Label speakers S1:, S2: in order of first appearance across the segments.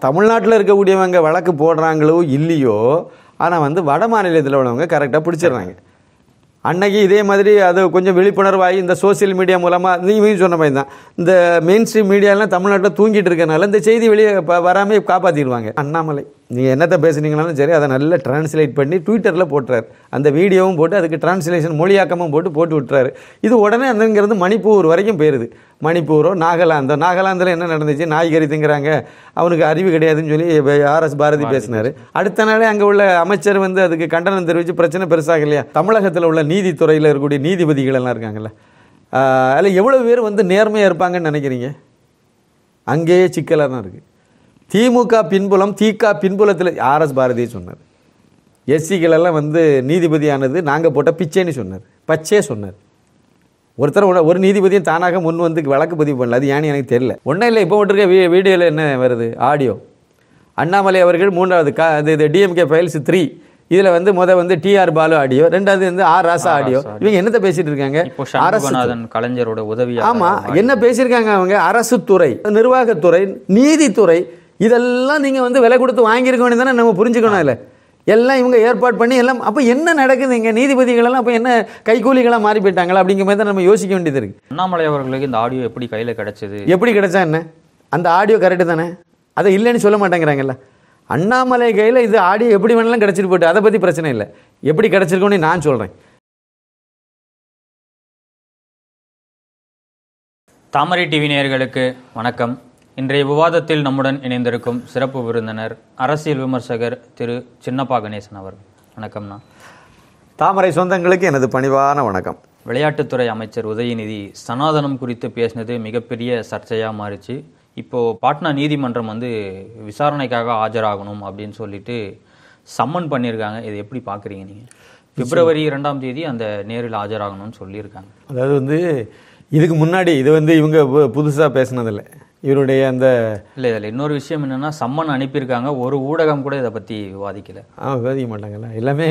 S1: தமிழ்நாட்டில் இருக்கக்கூடியவங்க வழக்கு போடுறாங்களோ இல்லையோ ஆனால் வந்து வட மாநிலத்தில் உள்ளவங்க கரெக்டாக பிடிச்சிடுறாங்க அன்னைக்கு இதே மாதிரி அது கொஞ்சம் விழிப்புணர்வாகி இந்த சோஷியல் மீடியா மூலமாக நீங்களும் சொன்ன மாதிரி தான் இந்த மெயின் ஸ்ட்ரீம் மீடியாலாம் தமிழ்நாட்டில் தூங்கிட்டு இருக்கனால இந்த செய்தி வெளியே வராமல் காப்பாற்றிடுவாங்க அண்ணாமலை நீங்கள் என்னத்தை பேசுனீங்கனாலும் சரி அதை நல்லா டிரான்ஸ்லேட் பண்ணி ட்விட்டரில் போட்டுறாரு அந்த வீடியோவும் போட்டு அதுக்கு டிரான்ஸ்லேஷன் மொழியாக்கமும் போட்டு போட்டு விட்டுறாரு இது உடனே அந்தங்கிறது மணிப்பூர் வரைக்கும் போயிருது மணிப்பூரோ நாகாலாந்தோ நாகாலாந்தில் என்ன நடந்துச்சு நாய்கறி திங்கிறாங்க அவனுக்கு அறிவு கிடையாதுன்னு சொல்லி ஆர்எஸ் பாரதி பேசினார் அடுத்த நாளே அங்கே உள்ள அமைச்சர் வந்து அதுக்கு கண்டனம் தெரிவித்து பிரச்சனை பெருசாக இல்லையா தமிழகத்தில் உள்ள நீதித்துறையில் இருக்கக்கூடிய நீதிபதிகள் எல்லாம் இருக்காங்கல்ல ஆஹ் அதில் எவ்வளோ பேர் வந்து நேர்மையாக இருப்பாங்கன்னு நினைக்கிறீங்க அங்கேயே சிக்கலாக தான் இருக்குது திமுக பின்புலம் திக பின்புலத்தில் ஆர்எஸ் பாரதி சொன்னார் எஸ்சிகளெல்லாம் வந்து நீதிபதியானது நாங்கள் போட்ட பிச்சைன்னு சொன்னார் பச்சே சொன்னார் ஒருத்தர் ஒரு- ஒரு நீதிபதியும் தானாக முன் வந்து வழக்கு பதிவு பண்ணல அது ஏன்னு எனக்கு தெரியல ஒன்றும் இல்லை இப்போ விட்டுருக்க வீ வீடியோவில் என்ன வருது ஆடியோ அண்ணாமலை அவர்கள் மூன்றாவது கா இது இது டிஎம்கே ஃபைல்ஸ் த்ரீ இதில் வந்து முத வந்து டிஆர் பாலு ஆடியோ ரெண்டாவது வந்து ஆர் ராசா ஆடியோ இவங்க என்னத்தை பேசிட்டு இருக்காங்க
S2: இப்போ
S1: அரசு
S2: சண்முகநாதன் கலைஞரோட உதவி
S1: ஆமா என்ன பேசியிருக்காங்க அவங்க அரசு துறை நிர்வாகத்துறை நீதித்துறை இதெல்லாம் நீங்க வந்து விலை கொடுத்து வாங்கியிருக்க வேண்டியதானே நம்ம புரிஞ்சுக்கணும் இல்லை எல்லாம் இவங்க ஏற்பாடு பண்ணி எல்லாம் அப்போ என்ன நடக்குது இங்கே நீதிபதிகள் எல்லாம் அப்போ என்ன கைக்கூலிகளாக மாறி போயிட்டாங்களா அப்படிங்கிற மாதிரி தான் நம்ம யோசிக்க வேண்டியது இருக்கு
S2: அண்ணாமலை அவர்களுக்கு இந்த ஆடியோ எப்படி கையில கிடைச்சது
S1: எப்படி கிடைச்சா என்ன அந்த ஆடியோ கரெக்டு தானே அதை இல்லைன்னு சொல்ல மாட்டேங்கிறாங்கல்ல அண்ணாமலை கையில் இது ஆடியோ எப்படி வேணாலும் கிடச்சிட்டு போட்டு அதை பற்றி பிரச்சனை இல்லை எப்படி கிடச்சிருக்கோன்னு நான் சொல்கிறேன்
S2: தாமரை டிவி நேயர்களுக்கு வணக்கம் இன்றைய விவாதத்தில் நம்முடன் இணைந்திருக்கும் சிறப்பு விருந்தினர் அரசியல் விமர்சகர் திரு சின்னப்பா கணேசன் அவர்கள் வணக்கம்ண்ணா
S1: தாமரை சொந்தங்களுக்கு எனது பணிவான வணக்கம்
S2: விளையாட்டுத்துறை அமைச்சர் உதயநிதி சனாதனம் குறித்து பேசினது மிகப்பெரிய சர்ச்சையாக மாறிச்சு இப்போ பாட்னா நீதிமன்றம் வந்து விசாரணைக்காக ஆஜராகணும் அப்படின்னு சொல்லிட்டு சம்மன் பண்ணியிருக்காங்க இது எப்படி பார்க்குறீங்க நீங்கள் பிப்ரவரி இரண்டாம் தேதி அந்த நேரில் ஆஜராகணும்னு சொல்லியிருக்காங்க
S1: அதாவது வந்து இதுக்கு முன்னாடி இது வந்து இவங்க புதுசாக பேசினதில்லை இவருடைய அந்த
S2: இல்லை இதில் இன்னொரு விஷயம் என்னன்னா சம்மன் அனுப்பியிருக்காங்க ஒரு ஊடகம் கூட இதை பற்றி விவாதிக்கல
S1: ஆ விவாதிக்க மாட்டாங்கல்ல எல்லாமே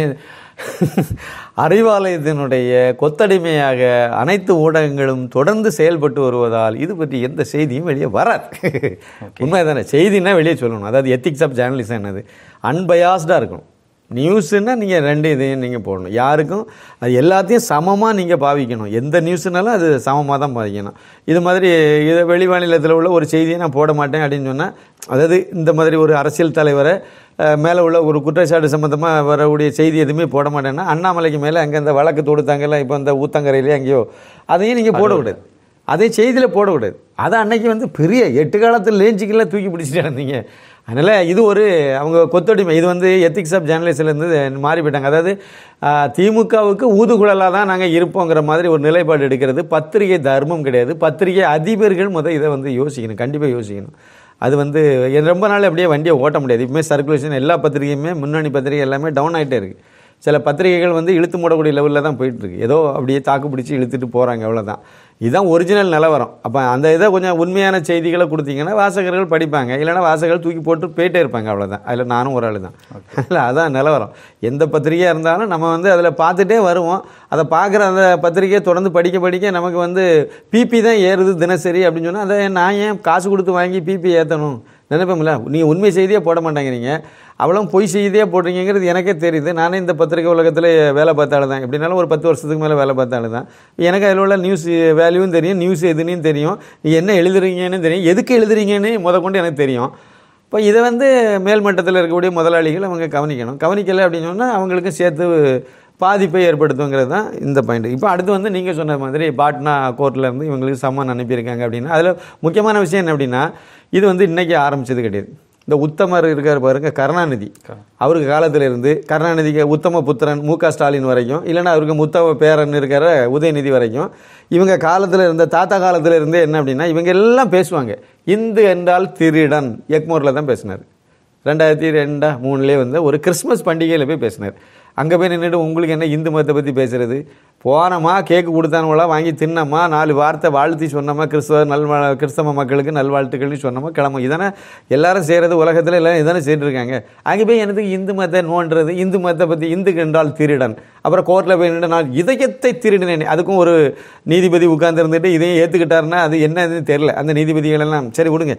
S1: அறிவாலயத்தினுடைய கொத்தடிமையாக அனைத்து ஊடகங்களும் தொடர்ந்து செயல்பட்டு வருவதால் இது பற்றி எந்த செய்தியும் வெளியே வராது உண்மை தானே செய்தின்னா வெளியே சொல்லணும் அதாவது எத்திக்ஸ் ஆஃப் ஜேர்னலிசம் என்னது அன்பயாஸ்டாக இருக்கணும் நியூஸுன்னா நீங்கள் ரெண்டு இதையும் நீங்கள் போடணும் யாருக்கும் அது எல்லாத்தையும் சமமாக நீங்கள் பாவிக்கணும் எந்த நியூஸுனாலும் அது சமமாக தான் பாவிக்கணும் இது மாதிரி இது வெளி மாநிலத்தில் உள்ள ஒரு செய்தியை நான் போட மாட்டேன் அப்படின்னு சொன்னால் அதாவது இந்த மாதிரி ஒரு அரசியல் தலைவரை மேலே உள்ள ஒரு குற்றச்சாட்டு சம்மந்தமாக வரக்கூடிய செய்தி எதுவுமே போட மாட்டேன்னா அண்ணாமலைக்கு மேலே அங்கே இந்த வழக்கு தொடுத்தாங்கல்ல இப்போ இந்த ஊத்தங்கரையிலே அங்கேயோ அதையும் நீங்கள் போடக்கூடாது அதே செய்தியில் போடக்கூடாது அதை அன்னைக்கு வந்து பெரிய எட்டு காலத்தில் லேஞ்சிக்கெல்லாம் தூக்கி பிடிச்சிட்டு இருந்தீங்க அதனால் இது ஒரு அவங்க கொத்தடிமை இது வந்து எத்திக்ஸ் ஆஃப் ஜேர்னலிஸ்ட்லேருந்து மாறி போயிட்டாங்க அதாவது ஆஹ், திமுகவுக்கு ஊதுகுழலாக தான் நாங்கள் இருப்போங்கிற மாதிரி ஒரு நிலைப்பாடு எடுக்கிறது பத்திரிகை தர்மம் கிடையாது பத்திரிகை அதிபர்கள் முத இதை வந்து யோசிக்கணும் கண்டிப்பாக யோசிக்கணும் அது வந்து என் ரொம்ப நாள் அப்படியே வண்டியை ஓட்ட முடியாது இப்பவுமே சர்க்குலேஷன் எல்லா பத்திரிகையுமே முன்னணி பத்திரிகை எல்லாமே டவுன் ஆகிட்டே இருக்குது சில பத்திரிகைகள் வந்து இழுத்து மூடக்கூடிய லெவலில் தான் போயிட்டு இருக்கு ஏதோ அப்படியே தாக்கு பிடிச்சி இழுத்துட்டு போகிறாங்க அவ்வளோதான் இதுதான் ஒரிஜினல் நிலவரம் அப்போ அந்த இதை கொஞ்சம் உண்மையான செய்திகளை கொடுத்தீங்கன்னா வாசகர்கள் படிப்பாங்க இல்லைன்னா வாசகர்கள் தூக்கி போட்டு போயிட்டே இருப்பாங்க அவ்வளோதான் அதில் நானும் ஒரு ஆள் தான் இல்லை அதான் நிலவரம் எந்த பத்திரிகையாக இருந்தாலும் நம்ம வந்து அதில் பார்த்துட்டே வருவோம் அதை பார்க்குற அந்த பத்திரிகையை தொடர்ந்து படிக்க படிக்க நமக்கு வந்து பிபி தான் ஏறுது தினசரி அப்படின்னு சொன்னால் அதை நான் ஏன் காசு கொடுத்து வாங்கி பிபி ஏற்றணும் நினைப்போம்ல நீங்கள் உண்மை செய்தியே போட மாட்டேங்கிறீங்க அவ்வளோ பொய் செய்தியே போடுறீங்கிறது எனக்கே தெரியுது நானே இந்த பத்திரிகை உலகத்தில் வேலை பார்த்தாலும் தான் எப்படினாலும் ஒரு பத்து வருஷத்துக்கு மேலே வேலை பார்த்தாலும் தான் எனக்கு அதில் உள்ள நியூஸ் வேல்யூவும் தெரியும் நியூஸ் எதுன்னு தெரியும் நீ என்ன எழுதுறீங்கன்னு தெரியும் எதுக்கு எழுதுறீங்கன்னு முத கொண்டு எனக்கு தெரியும் இப்போ இதை வந்து மேல்மட்டத்தில் இருக்கக்கூடிய முதலாளிகள் அவங்க கவனிக்கணும் கவனிக்கலை அப்படின்னு சொன்னால் அவங்களுக்கு சேர்த்து பாதிப்பை ஏற்படுத்துங்கிறது தான் இந்த பாயிண்ட் இப்போ அடுத்து வந்து நீங்கள் சொன்ன மாதிரி பாட்னா கோர்ட்டில் இருந்து இவங்களுக்கு சம்மன் அனுப்பியிருக்காங்க அப்படின்னா அதில் முக்கியமான விஷயம் என்ன அப்படின்னா இது வந்து இன்னைக்கு ஆரம்பிச்சது கிடையாது இந்த உத்தமர் இருக்கார் பாருங்க கருணாநிதி அவருக்கு காலத்துல இருந்து கருணாநிதிக்கு உத்தம புத்திரன் மு க ஸ்டாலின் வரைக்கும் இல்லைன்னா அவருக்கு முத்தம பேரன் இருக்கிற உதயநிதி வரைக்கும் இவங்க காலத்தில் இருந்த தாத்தா காலத்தில் இருந்தே என்ன அப்படின்னா இவங்க எல்லாம் பேசுவாங்க இந்து என்றால் திருடன் எக்மோரில் தான் பேசினார் ரெண்டாயிரத்தி ரெண்டா மூணுலேயே வந்து ஒரு கிறிஸ்மஸ் பண்டிகையில் போய் பேசினார் அங்கே போய் நின்றுட்டு உங்களுக்கு என்ன இந்து மதத்தை பற்றி பேசுறது போனோமா கேக்கு கொடுத்தானுவளா வாங்கி தின்னம்மா நாலு வார்த்தை வாழ்த்தி சொன்னோமா கிறிஸ்தவ நல்வா கிறிஸ்தவ மக்களுக்கு நல்வாழ்த்துக்கள்னு சொன்னோமா கிளம்ப இதானே எல்லாரும் செய்கிறது உலகத்தில் எல்லாரும் இதானே செய்துட்டு இருக்காங்க அங்கே போய் எனக்கு இந்து மதத்தை நோன்றது இந்து மதத்தை பற்றி இந்து என்றால் திருடன் அப்புறம் கோர்ட்டில் போய் நின்று நான் இதயத்தை திருடினேன் அதுக்கும் ஒரு நீதிபதி உட்கார்ந்து இருந்துட்டு இதையும் ஏற்றுக்கிட்டாருன்னா அது என்னன்னு தெரியல அந்த நீதிபதிகள் எல்லாம் சரி விடுங்க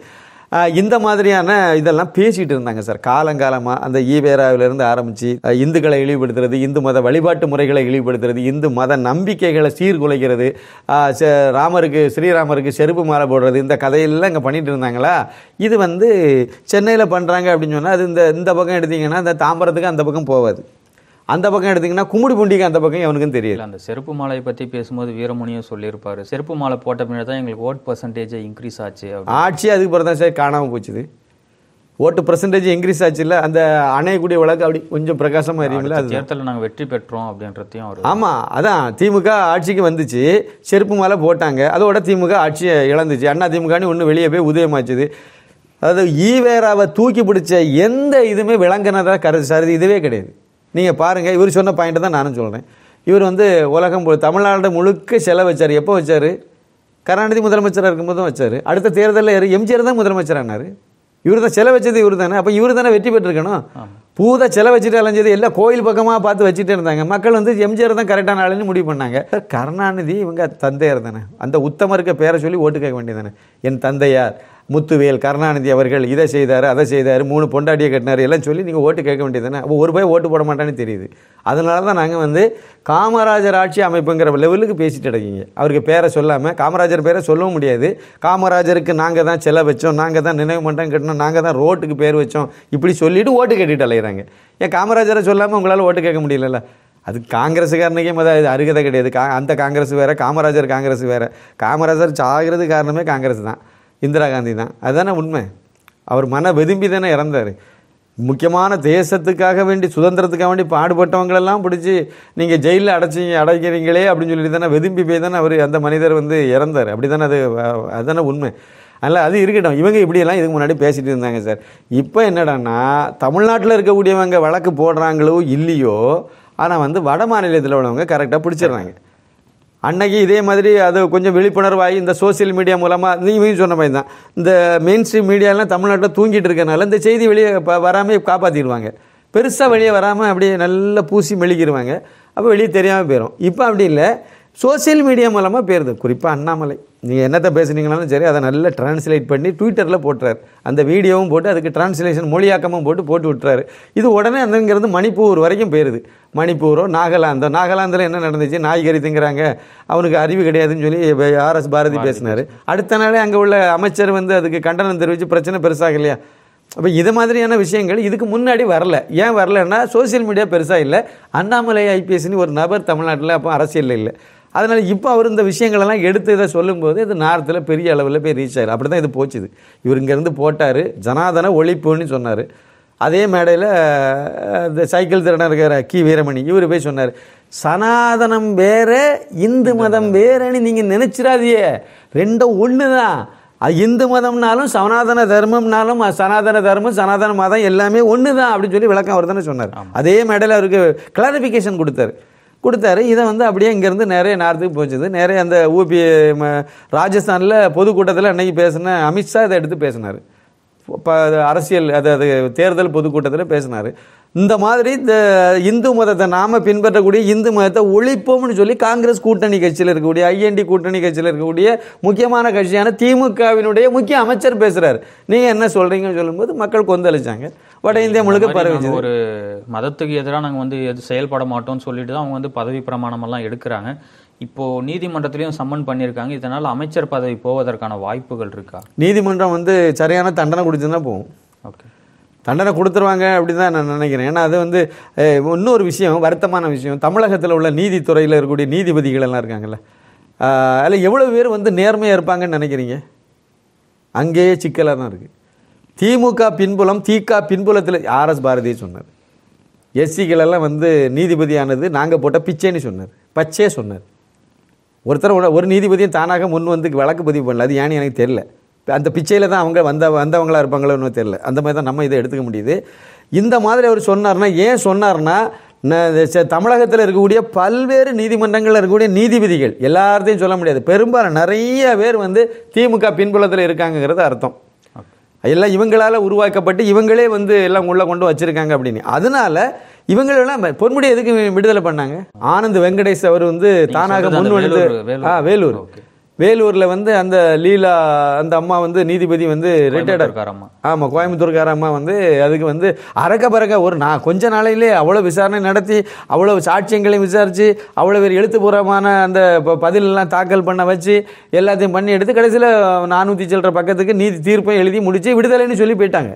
S1: ஆஹ் இந்த மாதிரியான இதெல்லாம் பேசிட்டு இருந்தாங்க சார் காலங்காலமாக அந்த ஈவேராவிலிருந்து ஆரம்பித்து இந்துக்களை இழிவுபடுத்துறது இந்து மத வழிபாட்டு முறைகளை இழிவுபடுத்துறது இந்து மத நம்பிக்கைகளை சீர்குலைக்கிறது ஆஹ் செ- ராமருக்கு ஸ்ரீராமருக்கு செருப்பு மாலை போடுறது இந்த கதையெல்லாம் இங்கே பண்ணிட்டு இருந்தாங்களா இது வந்து சென்னையில் பண்ணுறாங்க அப்படின்னு சொன்னால் அது இந்த இந்த பக்கம் எடுத்தீங்கன்னா இந்த தாம்பரத்துக்கு அந்த பக்கம் போகாது அந்த பக்கம் எடுத்தீங்கன்னா கும்மிடி பூண்டிக்கு அந்த பக்கம் எவனுக்கும் தெரியாது
S2: இல்ல அந்த செருப்பு மாலையை பத்தி பேசும்போது வீரமணியும் சொல்லியிருப்பாரு செருப்பு மாலை போட்ட பின்னாடி தான் எங்களுக்கு ஓட் பர்சன்டேஜ் இன்க்ரீஸ் ஆச்சு அப்படின்னு.
S1: ஆட்சி அதுக்கு பிறகு தான் சார் காணாமல் போச்சுது ஓட்டு பர்சன்டேஜ் இன்க்ரீஸ் ஆச்சுல்ல அந்த அணையக்கூடிய விளக்கு அப்படி கொஞ்சம் பிரகாசமாக எரியும்ல அது
S2: தேர்தலில் நாங்க வெற்றி பெற்றோம் அப்படின்றதையும் அவர்
S1: ஆமாம் அதான் திமுக ஆட்சிக்கு வந்துச்சு செருப்பு மாலை போட்டாங்க அதோட திமுக ஆட்சியை இழந்துச்சு அண்ணா திமுகன்னு ஒன்று வெளியே போய் உதயமாச்சுது அதாவது ஈவேராவை தூக்கி பிடிச்ச எந்த இதுவுமே விளங்குனதா கரு சருதி இதுவே கிடையாது நீங்கள் பாருங்கள் இவர் சொன்ன பாயிண்ட் தான் நானும் சொல்கிறேன் இவர் வந்து உலகம் முழு- தமிழ்நாடு முழுக்க செலவு வச்சார் எப்போ வச்சார் கருணாநிதி முதலமைச்சராக இருக்கும்போதும் வச்சார் அடுத்த தேர்தலில் யாரு? எம்ஜிஆர் தான் முதலமைச்சரானார் இவர் தான் செலவு வச்சது இவர் தானே அப்போ இவர் தானே வெற்றி பெற்றிருக்கணும் பூதா செலவு வச்சுட்டு அலைஞ்சது எல்லாம் கோயில் பக்கமாக பார்த்து வச்சுட்டே இருந்தாங்க மக்கள் வந்து எம்ஜிஆர் தான் கரெக்டான ஆளுன்னு முடிவு பண்ணாங்க சார், கருணாநிதி இவங்க தந்தையார் தானே அந்த உத்தமருக்கு பேரை சொல்லி ஓட்டு கேட்க வேண்டியதானே என் தந்தையார் முத்துவேல் கருணாநிதி அவர்கள் இதை செய்தார் அதை செய்தார் மூணு பொண்டாட்டியை கட்டினார் எல்லாம் சொல்லி நீங்கள் ஓட்டு கேட்க வேண்டியதானே அப்போ ஒரு போய் ஓட்டு போட மாட்டான்னு தெரியுது அதனால தான் நாங்கள் வந்து காமராஜர் ஆட்சி அமைப்புங்கிற லெவலுக்கு பேசிட்டு இருக்கீங்க அவருக்கு பேரை சொல்லாமல் காமராஜர் பேரை சொல்லவும் முடியாது காமராஜருக்கு நாங்கள் தான் செலவு வச்சோம் நாங்கள் தான் நினைவு மன்றம் கட்டினோம் நாங்கள் தான் ரோட்டுக்கு பேர் வச்சோம் இப்படி சொல்லிட்டு ஓட்டு கேட்டுட்டு அலையிறாங்க ஏன் காமராஜரை சொல்லாமல் உங்களால் ஓட்டு கேட்க முடியலல்ல அது காங்கிரஸுக்காரனுக்கே மொதல் இது அருகதை கிடையாது கா அந்த காங்கிரஸ் வேற காமராஜர் காங்கிரஸ் வேற காமராஜர் சாகிறது காரணமே காங்கிரஸ் தான் இந்திரா காந்தி தான் அதுதானே உண்மை அவர் மன வெதும்பி தானே இறந்தார் முக்கியமான தேசத்துக்காக வேண்டி சுதந்திரத்துக்காக வேண்டி பாடுபட்டவங்களெல்லாம் பிடிச்சி நீங்கள் ஜெயிலில் அடைச்சி அடைக்கிறீங்களே அப்படின்னு சொல்லிட்டு தானே வெதும்பி போய் தானே அவர் அந்த மனிதர் வந்து இறந்தார் அப்படி தானே அது அஹ், அதுதானே உண்மை அதனால் அது இருக்கட்டும் இவங்க இப்படியெல்லாம் இதுக்கு முன்னாடி பேசிட்டு இருந்தாங்க சார் இப்போ என்னடான்னா தமிழ்நாட்டில் இருக்கக்கூடியவங்க வழக்கு போடுறாங்களோ இல்லையோ ஆனால் வந்து வட மாநிலத்தில் உள்ளவங்க கரெக்டாக பிடிச்சிடுறாங்க அன்னைக்கு இதே மாதிரி அது கொஞ்சம் விழிப்புணர்வாகி இந்த சோஷியல் மீடியா மூலமாக நீங்க சொன்ன மாதிரி தான் இந்த மெயின் ஸ்ட்ரீம் மீடியாலாம் தமிழ்நாட்டில் தூங்கிட்டு இருக்கனால இந்த செய்தி வெளியே ப- வராம காப்பாற்றிடுவாங்க பெருசாக வெளியே வராமல் அப்படியே நல்லா பூசி மெழுகிடுவாங்க அப்போ வெளியே தெரியாமல் போயிடும் இப்போ அப்படி இல்லை சோஷியல் மீடியா மூலமாக போயிருது குறிப்பாக அண்ணாமலை நீங்கள் என்னத்தை பேசுனீங்கனாலும் சரி அதை நல்லா டிரான்ஸ்லேட் பண்ணி ட்விட்டரில் போட்டுறாரு அந்த வீடியோவும் போட்டு அதுக்கு டிரான்ஸ்லேஷன் மொழியாக்கமும் போட்டு போட்டு விட்டுறாரு இது உடனே அங்கேருந்து மணிப்பூர் வரைக்கும் போயிருது மணிப்பூரோ நாகாலாந்தோ நாகாலாந்தில் என்ன நடந்துச்சு நாய்கறி திங்கிறாங்க அவனுக்கு அறிவு கிடையாதுன்னு சொல்லி ஆர்எஸ் பாரதி பேசினார் அடுத்த நாளே அங்கே உள்ள அமைச்சர் வந்து அதுக்கு கண்டனம் தெரிவித்து பிரச்சனை பெருசாகலையா அப்போ இது மாதிரியான விஷயங்கள் இதுக்கு முன்னாடி வரல ஏன் வரலன்னா சோஷியல் மீடியா பெருசாக இல்லை அண்ணாமலை ஐபிஎஸ்னு ஒரு நபர் தமிழ்நாட்டில் அப்போ அரசியலில் இல்லை அதனால் இப்போ அவர் இந்த விஷயங்களெல்லாம் எடுத்து இதை சொல்லும்போது இது நார்த்தில் பெரிய அளவில் போய் ரீச் ஆயிரு அப்படி தான் இது போச்சுது இவர் இங்கேருந்து போட்டார் ஜனாதன ஒழிப்புன்னு சொன்னார் அதே மேடையில் இந்த சைக்கிள் திறனாக இருக்கிற கி வீரமணி இவர் போய் சொன்னார் சனாதனம் வேற இந்து மதம் வேறன்னு நீங்கள் நினைச்சிடாதியே ரெண்டும் ஒன்று தான் அது இந்து மதம்னாலும் சனாதன தர்மம்னாலும் அ- சனாதன தர்மம் சனாதன மதம் எல்லாமே ஒன்று தான் அப்படின்னு சொல்லி விளக்கம் அவர் தானே சொன்னார் அதே மேடையில் அவருக்கு கிளாரிஃபிகேஷன் கொடுத்தாரு கொடுத்தாரு இதை வந்து அப்படியே இங்கேருந்து நிறைய நார்த்துக்கு போச்சுது நிறைய அந்த ஊபி ம- ராஜஸ்தானில் பொதுக்கூட்டத்தில் அன்னைக்கு பேசின அமித்ஷா இதை எடுத்து பேசினார் இப்போ அரசியல் அது அது தேர்தல் பொதுக்கூட்டத்தில் பேசினார் இந்த மாதிரி இந்த இந்து மதத்தை நாம பின்பற்றக்கூடிய இந்து மதத்தை ஒழிப்போம்னு சொல்லி காங்கிரஸ் கூட்டணி கட்சியில் இருக்கக்கூடிய ஐஎன்டி கூட்டணி கட்சியில் இருக்கக்கூடிய முக்கியமான கட்சியான திமுகவினுடைய முக்கிய அமைச்சர் பேசுறாரு நீங்க என்ன சொல்றீங்கன்னு சொல்லும்போது மக்கள் கொந்தளிச்சாங்க வட இந்தியா முழுக்க
S2: இந்த மாதிரி
S1: பரவிச்சு
S2: நாங்க ஒரு மதத்துக்கு எதிராக நாங்க வந்து எது செயல்பட மாட்டோம்னு சொல்லிட்டு தான் அவங்க வந்து பதவி பிரமாணம் எல்லாம் எடுக்கிறாங்க இப்போ நீதிமன்றத்திலையும் சம்மன் பண்ணியிருக்காங்க இதனால அமைச்சர் பதவி போவதற்கான வாய்ப்புகள் இருக்கா
S1: நீதிமன்றம் வந்து சரியான தண்டனை கொடுத்துதான் போகும்
S2: ஓகே
S1: தண்டனை கொடுத்துருவாங்க அப்படின்னு தான் நான் நினைக்கிறேன் ஏன்னா அது வந்து அஹ், இன்னொரு விஷயம் வருத்தமான விஷயம் தமிழகத்தில் உள்ள நீதித்துறையில் இருக்கக்கூடிய நீதிபதிகள் எல்லாம் இருக்காங்கல்ல அஹ், அதில் எவ்வளோ பேர் வந்து நேர்மையாக இருப்பாங்கன்னு நினைக்கிறீங்க அங்கேயே சிக்கலாக தான் இருக்குது திமுக பின்புலம் திக பின்புலத்தில் ஆர்எஸ் பாரதி சொன்னார் எஸ்சிகளெல்லாம் வந்து நீதிபதியானது நாங்கள் போட்ட பிச்சைன்னு சொன்னார் பச்சே சொன்னார் ஒருத்தர் ஒரு- ஒரு நீதிபதியும் தானாக முன் வந்து வழக்கு பதிவு பண்ணல அது ஏன்னு எனக்கு தெரியல அந்த பிச்சையில் தான் அவங்க வந்த வந்தவங்களா இருப்பாங்களோன்னு தெரியல அந்த மாதிரி தான் நம்ம இதை எடுத்துக்க முடியுது இந்த மாதிரி அவர் சொன்னார்னா ஏன் சொன்னார்னா ந- ச- தமிழகத்தில் இருக்கக்கூடிய பல்வேறு நீதிமன்றங்களில் இருக்கக்கூடிய நீதிபதிகள் எல்லாத்தையும் சொல்ல முடியாது பெரும்பாலும் நிறைய பேர் வந்து திமுக பின்புலத்தில் இருக்காங்கங்கிறது அர்த்தம் எல்லாம் இவங்களால உருவாக்கப்பட்டு இவங்களே வந்து எல்லாம் உள்ள கொண்டு வச்சிருக்காங்க அப்படின்னு அதனால இவங்களெல்லாம் பொன்முடி எதுக்கு விடுதலை பண்ணாங்க ஆனந்த் வெங்கடேஷ் அவர் வந்து தானாக
S2: சொல்றது
S1: முன்
S2: அந்த
S1: வந்து
S2: வேலூர், வேலூர்.
S1: ஆ வேலூர்
S2: Okay.
S1: வேலூரில் வந்து அந்த லீலா அந்த அம்மா வந்து நீதிபதி வந்து ரிட்டையர்ட்
S2: இருக்காரம்மா
S1: ஆமாம் கோயம்புத்தூர்கார அம்மா வந்து அதுக்கு வந்து அரக்க பறக்க ஒரு நான் கொஞ்ச நாளையிலே அவ்வளோ விசாரணை நடத்தி அவ்வளோ சாட்சியங்களையும் விசாரித்து அவ்வளோ பேர் எழுத்துப்பூர்வமான அந்த ப- பதிலெல்லாம் தாக்கல் பண்ண வச்சு எல்லாத்தையும் பண்ணி எடுத்து கடைசியில் நானூற்றி சில்லற பக்கத்துக்கு நீதி தீர்ப்பை எழுதி முடித்து விடுதலைன்னு சொல்லி போயிட்டாங்க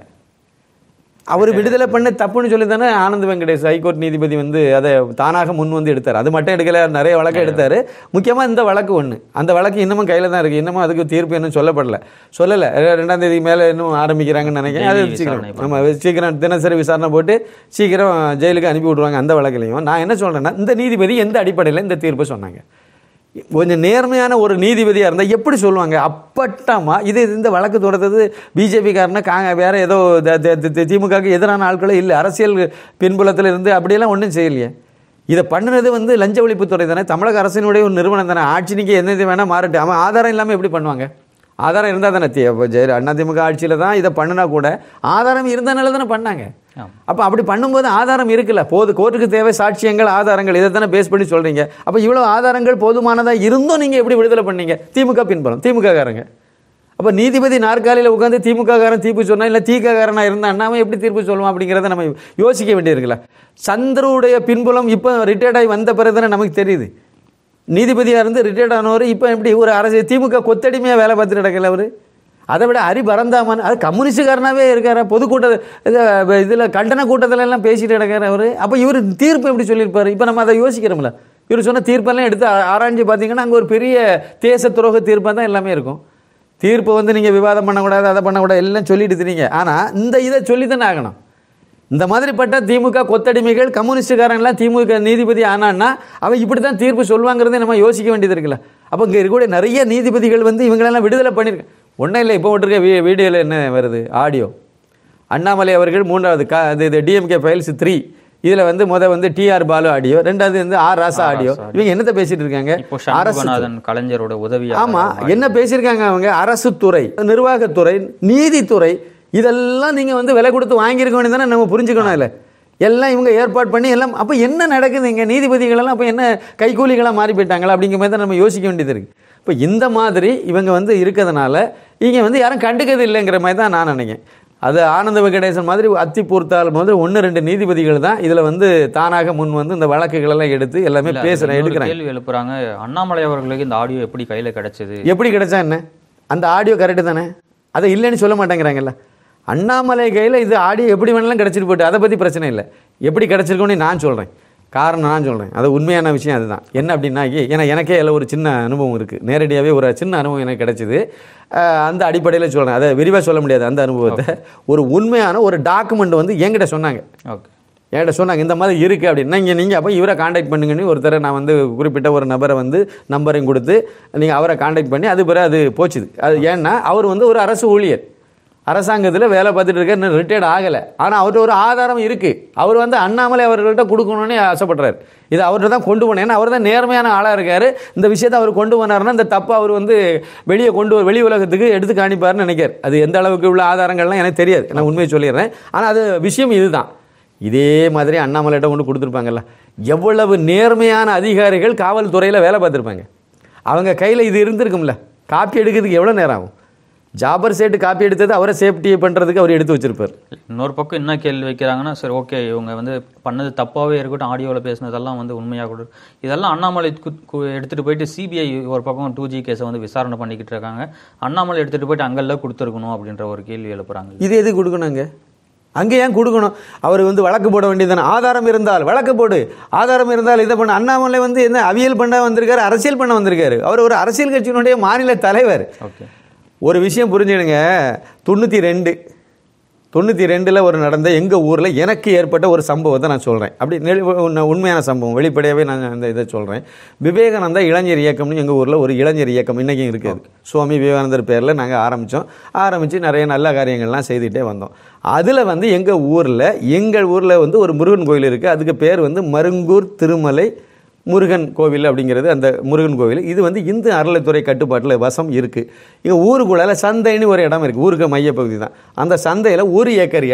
S1: அவர் விடுதலை பண்ண தப்புன்னு சொல்லி தானே ஆனந்த் வெங்கடேஷ் ஹைகோர்ட் நீதிபதி வந்து அதை தானாக முன் வந்து எடுத்தார் அது மட்டும் எடுக்கல நிறைய வழக்கு எடுத்தார் முக்கியமாக இந்த வழக்கு ஒன்று அந்த வழக்கு இன்னமும் கையில் தான் இருக்குது இன்னமும் அதுக்கு தீர்ப்பு இன்னும் சொல்லப்படல சொல்லலை ரெண்டாம் தேதி மேலே இன்னும் ஆரம்பிக்கிறாங்கன்னு நினைக்கிறேன் அது
S2: டெய்லி
S1: சீக்கிரம்
S2: விசாரணை
S1: நம்ம சீக்கிரம் தினசரி விசாரணை போட்டு சீக்கிரம் ஜெயிலுக்கு அனுப்பி விட்ருவாங்க அந்த வழக்குலையும் நான் என்ன சொல்கிறேன்னா இந்த நீதிபதி எந்த அடிப்படையில் இந்த தீர்ப்பை சொன்னாங்க கொஞ்சம் நேர்மையான ஒரு நீதிபதியாக இருந்தால் எப்படி சொல்லுவாங்க அப்பட்டமா இது இந்த வழக்கு தொடர்ந்தது பிஜேபிக்காரன காங்க வேற ஏதோ த- த- த- திமுகவுக்கு எதிரான ஆட்களே இல்லை அரசியல் பின்புலத்தில் இருந்து அப்படியெல்லாம் ஒன்றும் செய்யலையே இதை பண்ணுறது வந்து லஞ்ச ஒழிப்புத்துறை தானே தமிழக அரசினுடைய ஒரு நிறுவனம் தானே ஆட்சி நீங்க எந்த இது வேணால் மாறட்டு அவன் ஆதாரம் இல்லாமல் எப்படி பண்ணுவாங்க ஆதாரம் இருந்தால் தானே தி- இப்ப ஜெய அண்ணா திமுக ஆட்சியில் தான் இதை பண்ணுனா கூட ஆதாரம் இருந்தனால தானே பண்ணாங்க
S2: ஆமா.
S1: அப்போ அப்படி பண்ணும்போது ஆதாரம் இருக்குல்ல போது கோர்ட்டுக்கு தேவை சாட்சியங்கள் ஆதாரங்கள் இதை தானே பேஸ் பண்ணி சொல்றீங்க அப்போ இவ்வளோ ஆதாரங்கள் போதுமானதாக இருந்தும் நீங்கள் எப்படி விடுதலை பண்ணீங்க திமுக பின்புலம் திமுக காரங்க அப்போ நீதிபதி நாற்காலியில் உட்காந்து திமுக காரன் தீர்ப்பு சொன்னா இல்லை திக காரனா இருந்தான்னா அவன் எப்படி தீர்ப்பு சொல்லுவான் அப்படிங்கிறத நம்ம யோசிக்க வேண்டியிருக்குல்ல சந்திரவுடைய பின்புலம் இப்போ ரிட்டையர்ட் ஆகி வந்த பிறகு தானே நமக்கு தெரியுது நீதிபதியாக இருந்து ரிட்டையர்ட் ஆனவர் இப்போ எப்படி ஒரு அரசியல் திமுக கொத்தடிமையாக வேலை பார்த்துட்டு நடக்கல அவர் அதை விட ஹரி பரந்தாமன் அது கம்யூனிஸ்டுக்காரனாவே இருக்காரு பொதுக்கூட்ட இதில் கண்டன கூட்டத்துல எல்லாம் பேசிட்டு நடக்காரு அவர் அப்போ இவர் தீர்ப்பு எப்படி சொல்லியிருப்பாரு இப்போ நம்ம அதை யோசிக்கிறோம்ல இவர் சொன்ன தீர்ப்பெல்லாம் எடுத்து ஆ- ஆராய்ஞ்சு பார்த்தீங்கன்னா அங்கே ஒரு பெரிய தேச துரோக தீர்ப்பாக தான் எல்லாமே இருக்கும் தீர்ப்பை வந்து நீங்கள் விவாதம் பண்ணக்கூடாது அதை பண்ணக்கூடாது எல்லாம் சொல்லிட்டு தெரியுங்க ஆனால் இந்த இதை சொல்லி தானே ஆகணும் இந்த மாதிரிப்பட்ட திமுக கொத்தடிமைகள் கம்யூனிஸ்டுக்காரன்லாம் திமுக நீதிபதி ஆனான்னா அவன் இப்படி தான் தீர்ப்பு சொல்லுவாங்கிறதே நம்ம யோசிக்க வேண்டியது இருக்குல்ல அப்போ இங்கே இருக்கக்கூடிய நிறைய நீதிபதிகள் வந்து இவங்களெல்லாம் விடுதலை பண்ணியிருக்க ஒன்றும் இல்லை இப்போ விட்டுருக்க வீ வீடியோவில் என்ன வருது ஆடியோ அண்ணாமலை அவர்கள் மூன்றாவது கா இது இது டிஎம்கே ஃபைல்ஸ் த்ரீ இதில் வந்து முத வந்து டிஆர் பாலு ஆடியோ ரெண்டாவது வந்து ஆர் ராசா ஆடியோ இவங்க என்னத்தை பேசிட்டு இருக்காங்க
S2: இப்போ சண்முகநாதன் கலைஞரோட உதவியா
S1: ஆமா என்ன பேசியிருக்காங்க அவங்க அரசு துறை நிர்வாகத்துறை நீதித்துறை இதெல்லாம் நீங்க வந்து விலை கொடுத்து வாங்கியிருக்க வேண்டியதானே நம்ம புரிஞ்சுக்கணும் இல்லை எல்லாம் இவங்க ஏற்பாடு பண்ணி எல்லாம் அப்போ என்ன நடக்குது இங்கே நீதிபதிகள் எல்லாம் அப்போ என்ன கைக்கூலிகளாக மாறி போயிட்டாங்களா அப்படிங்கிற மாதிரி தான் நம்ம யோசிக்க வேண்டியது இருக்கு இப்போ இந்த மாதிரி இவங்க வந்து இருக்கிறதுனால இங்கே வந்து யாரும் கண்டுக்கிறது இல்லைங்கிற மாதிரி தான் நான் நினைக்கிறேன் அது ஆனந்த வெங்கடேசன் மாதிரி அத்தி பூர்த்தால் மாதிரி ஒன்று ரெண்டு நீதிபதிகள் தான் இதில் வந்து தானாக முன் வந்து இந்த வழக்குகளெல்லாம் எடுத்து எல்லாமே
S2: இல்ல,
S1: பேசுகிறேன்
S2: இன்னொரு
S1: எடுக்கிறேன்
S2: கேள்வி எழுப்புறாங்க அண்ணாமலை அவர்களுக்கு இந்த ஆடியோ எப்படி கையில கிடைச்சது
S1: எப்படி கிடைச்சா என்ன அந்த ஆடியோ கரெக்டு தானே அதை இல்லைன்னு சொல்ல மாட்டேங்கிறாங்கல்ல அண்ணாமலை கையில் இது ஆடியோ எப்படி வேணாலும் கிடச்சிட்டு போட்டு அதை பற்றி பிரச்சனை இல்லை எப்படி கிடச்சிருக்கோன்னு நான் சொல்கிறேன் காரணம் நான் சொல்கிறேன் அது உண்மையான விஷயம் அதுதான் என்ன அப்படின்னா ஏன்னா எனக்கே அதில் ஒரு சின்ன அனுபவம் இருக்குது நேரடியாகவே ஒரு சின்ன அனுபவம் எனக்கு கிடைச்சிது அஹ் அந்த அடிப்படையில் சொல்கிறேன் அதை விரிவாக சொல்ல முடியாது அந்த அனுபவத்தை ஒரு உண்மையான ஒரு டாக்குமெண்ட் வந்து என்கிட்ட சொன்னாங்க
S2: ஓகே
S1: என்கிட்ட சொன்னாங்க இந்த மாதிரி இருக்குது அப்படின்னா இங்கே நீங்கள் அப்போ இவரை காண்டாக்ட் பண்ணுங்கன்னு ஒருத்தரை நான் வந்து குறிப்பிட்ட ஒரு நபரை வந்து நம்பரையும் கொடுத்து நீங்கள் அவரை காண்டாக்ட் பண்ணி அது பிறகு அது போச்சுது அது ஏன்னா அவர் வந்து ஒரு அரசு ஊழியர் அரசாங்கத்தில் வேலை பார்த்துட்டு இருக்க இன்னும் ரிட்டையர்ட் ஆகலை ஆனால் அவர்கிட்ட ஒரு ஆதாரம் இருக்குது அவர் வந்து அண்ணாமலை அவர்கள்ட்ட கொடுக்கணும்னு ஆசைப்படுறாரு இது அவர்கிட்ட தான் கொண்டு போனேன் ஏன்னா அவர் தான் நேர்மையான ஆளாக இருக்கார் இந்த விஷயத்தை அவர் கொண்டு போனாருன்னா இந்த தப்பை அவர் வந்து வெளியே கொண்டு வ- வெளி உலகத்துக்கு எடுத்து காணிப்பாருன்னு நினைக்கார் அது எந்த அளவுக்கு உள்ள ஆதாரங்கள்லாம் எனக்கு தெரியாது நான் உண்மையை சொல்லிடுறேன் ஆனால் அது விஷயம் இதுதான் இதே மாதிரி அண்ணாமலையிட்ட கொண்டு கொடுத்துருப்பாங்கல்ல எவ்வளவு நேர்மையான அதிகாரிகள் காவல்துறையில் வேலை பார்த்துருப்பாங்க அவங்க கையில் இது இருந்திருக்கும்ல காப்பி எடுக்கிறதுக்கு எவ்வளோ நேரம் ஆகும் ஜாபர் சேட்டு காப்பி எடுத்தது அவரை சேஃப்டி பண்ணுறதுக்கு அவர் எடுத்து வச்சிருப்பார்
S2: இன்னொரு பக்கம் என்ன கேள்வி வைக்கிறாங்கன்னா சரி ஓகே இவங்க வந்து பண்ணது தப்பாவே இருக்கட்டும் ஆடியோவில் பேசினதெல்லாம் வந்து உண்மையாக கூட இதெல்லாம் அண்ணாமலை கு- கு- எடுத்துட்டு போயிட்டு சிபிஐ ஒரு பக்கம் டூ ஜி கேஸை வந்து விசாரணை பண்ணிக்கிட்டு இருக்காங்க அண்ணாமலை எடுத்துட்டு போயிட்டு அங்கெல்லாம் கொடுத்துருக்கணும் அப்படின்ற ஒரு கேள்வி எழுப்புறாங்க
S1: இது எது கொடுக்கணுங்க அங்கே ஏன் கொடுக்கணும் அவர் வந்து வழக்கு போட வேண்டியதானே ஆதாரம் இருந்தால் வழக்கு போடு ஆதாரம் இருந்தால் இதை பண்ண அண்ணாமலை வந்து என்ன அவியல் பண்ண வந்திருக்காரு அரசியல் பண்ண வந்திருக்காரு அவர் ஒரு அரசியல் கட்சியினுடைய மாநில தலைவர்
S2: ஓகே
S1: ஒரு விஷயம் புரிஞ்சுடுங்க தொண்ணூற்றி ரெண்டு தொண்ணூற்றி ரெண்டில் ஒரு நடந்த எங்கள் ஊரில் எனக்கு ஏற்பட்ட ஒரு சம்பவத்தை நான் சொல்கிறேன் அப்படி நெ- உண்மை- உண்மையான சம்பவம் வெளிப்படையாகவே நான் அந்த இதை சொல்கிறேன் விவேகானந்தா இளைஞர் இயக்கம்னு எங்கள் ஊரில் ஒரு இளைஞர் இயக்கம் இன்றைக்கும் இருக்குது சுவாமி விவேகானந்தர் பேரில் நாங்கள் ஆரம்பித்தோம் ஆரம்பித்து நிறைய நல்ல காரியங்கள்லாம் செய்துகிட்டே வந்தோம் அதில் வந்து எங்கள் ஊரில் எங்கள் ஊரில் வந்து ஒரு முருகன் கோயில் இருக்குது அதுக்கு பேர் வந்து மருங்கூர் திருமலை முருகன் கோவில் அப்படிங்கிறது அந்த முருகன் கோவில் இது வந்து இந்து அறநிலைத்துறை கட்டுப்பாட்டில் வசம் இருக்குது இங்கே ஊருக்குள்ளால சந்தைன்னு ஒரு இடம் இருக்குது ஊருக்கு மையப்பகுதி தான் அந்த சந்தையில் ஒரு ஏக்கர் இடம்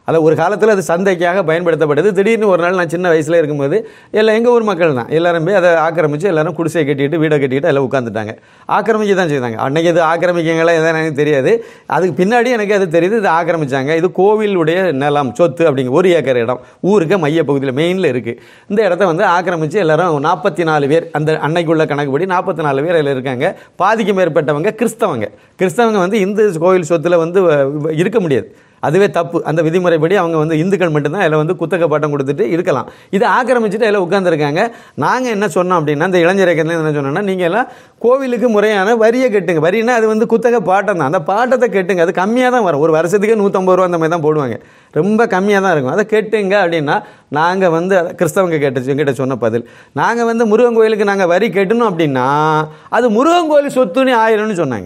S1: அதாவது ஒரு காலத்தில் அது சந்தைக்காக பயன்படுத்தப்பட்டது திடீர்னு ஒரு நாள் நான் சின்ன வயசில் இருக்கும்போது எல்லாம் எங்கள் ஊர் மக்கள் தான் எல்லாரும் போய் அதை ஆக்கிரமிச்சு எல்லாரும் குடிசையை கட்டிட்டு வீடை கட்டிட்டு எல்லாம் உட்காந்துட்டாங்க ஆக்கிரமிச்சு தான் செய்தாங்க அன்னைக்கு இது ஆக்கிரமிக்கங்களா எதாவது எனக்கு தெரியாது அதுக்கு பின்னாடி எனக்கு அது தெரியுது இது ஆக்கிரமிச்சாங்க இது கோவிலுடைய நிலம் சொத்து அப்படிங்க ஒரு ஏக்கர் இடம் ஊருக்கு மைய பகுதியில் மெயினில் இருக்குது இந்த இடத்த வந்து ஆக்கிரமிச்சு எல்லாரும் நாற்பத்தி நாலு பேர் அந்த அன்னைக்குள்ள கணக்குப்படி நாற்பத்தி நாலு பேர் அதில் இருக்காங்க பாதிக்கு மேற்பட்டவங்க கிறிஸ்தவங்க கிறிஸ்தவங்க வந்து இந்து கோவில் சொத்தில் வந்து அஹ், இருக்க முடியாது அதுவே தப்பு அந்த விதிமுறைப்படி அவங்க வந்து இந்துக்கள் மட்டும்தான் அதில் வந்து குத்தக பாட்டம் கொடுத்துட்டு இருக்கலாம் இதை ஆக்கிரமிச்சுட்டு அதில் உட்காந்துருக்காங்க நாங்கள் என்ன சொன்னோம் அப்படின்னா இந்த இளைஞர் இயக்கத்துல என்ன சொன்னோம்னா நீங்கள் எல்லாம் கோவிலுக்கு முறையான வரியை கட்டுங்க வரின்னா அது வந்து குத்தக பாட்டம் தான் அந்த பாட்டத்தை கட்டுங்க அது கம்மியாக தான் வரும் ஒரு வருஷத்துக்கு நூற்றம்பது ரூபா அந்த மாதிரி தான் போடுவாங்க ரொம்ப கம்மியாக தான் இருக்கும் அதை கட்டுங்க அப்படின்னா நாங்கள் வந்து அதை கிறிஸ்தவங்க கேட்டு எங்கிட்ட சொன்ன பதில் நாங்கள் வந்து முருகன் கோயிலுக்கு நாங்கள் வரி கட்டணும் அப்படின்னா அது முருகன் கோயில் சொத்துன்னு ஆயிரும்னு சொன்னாங்க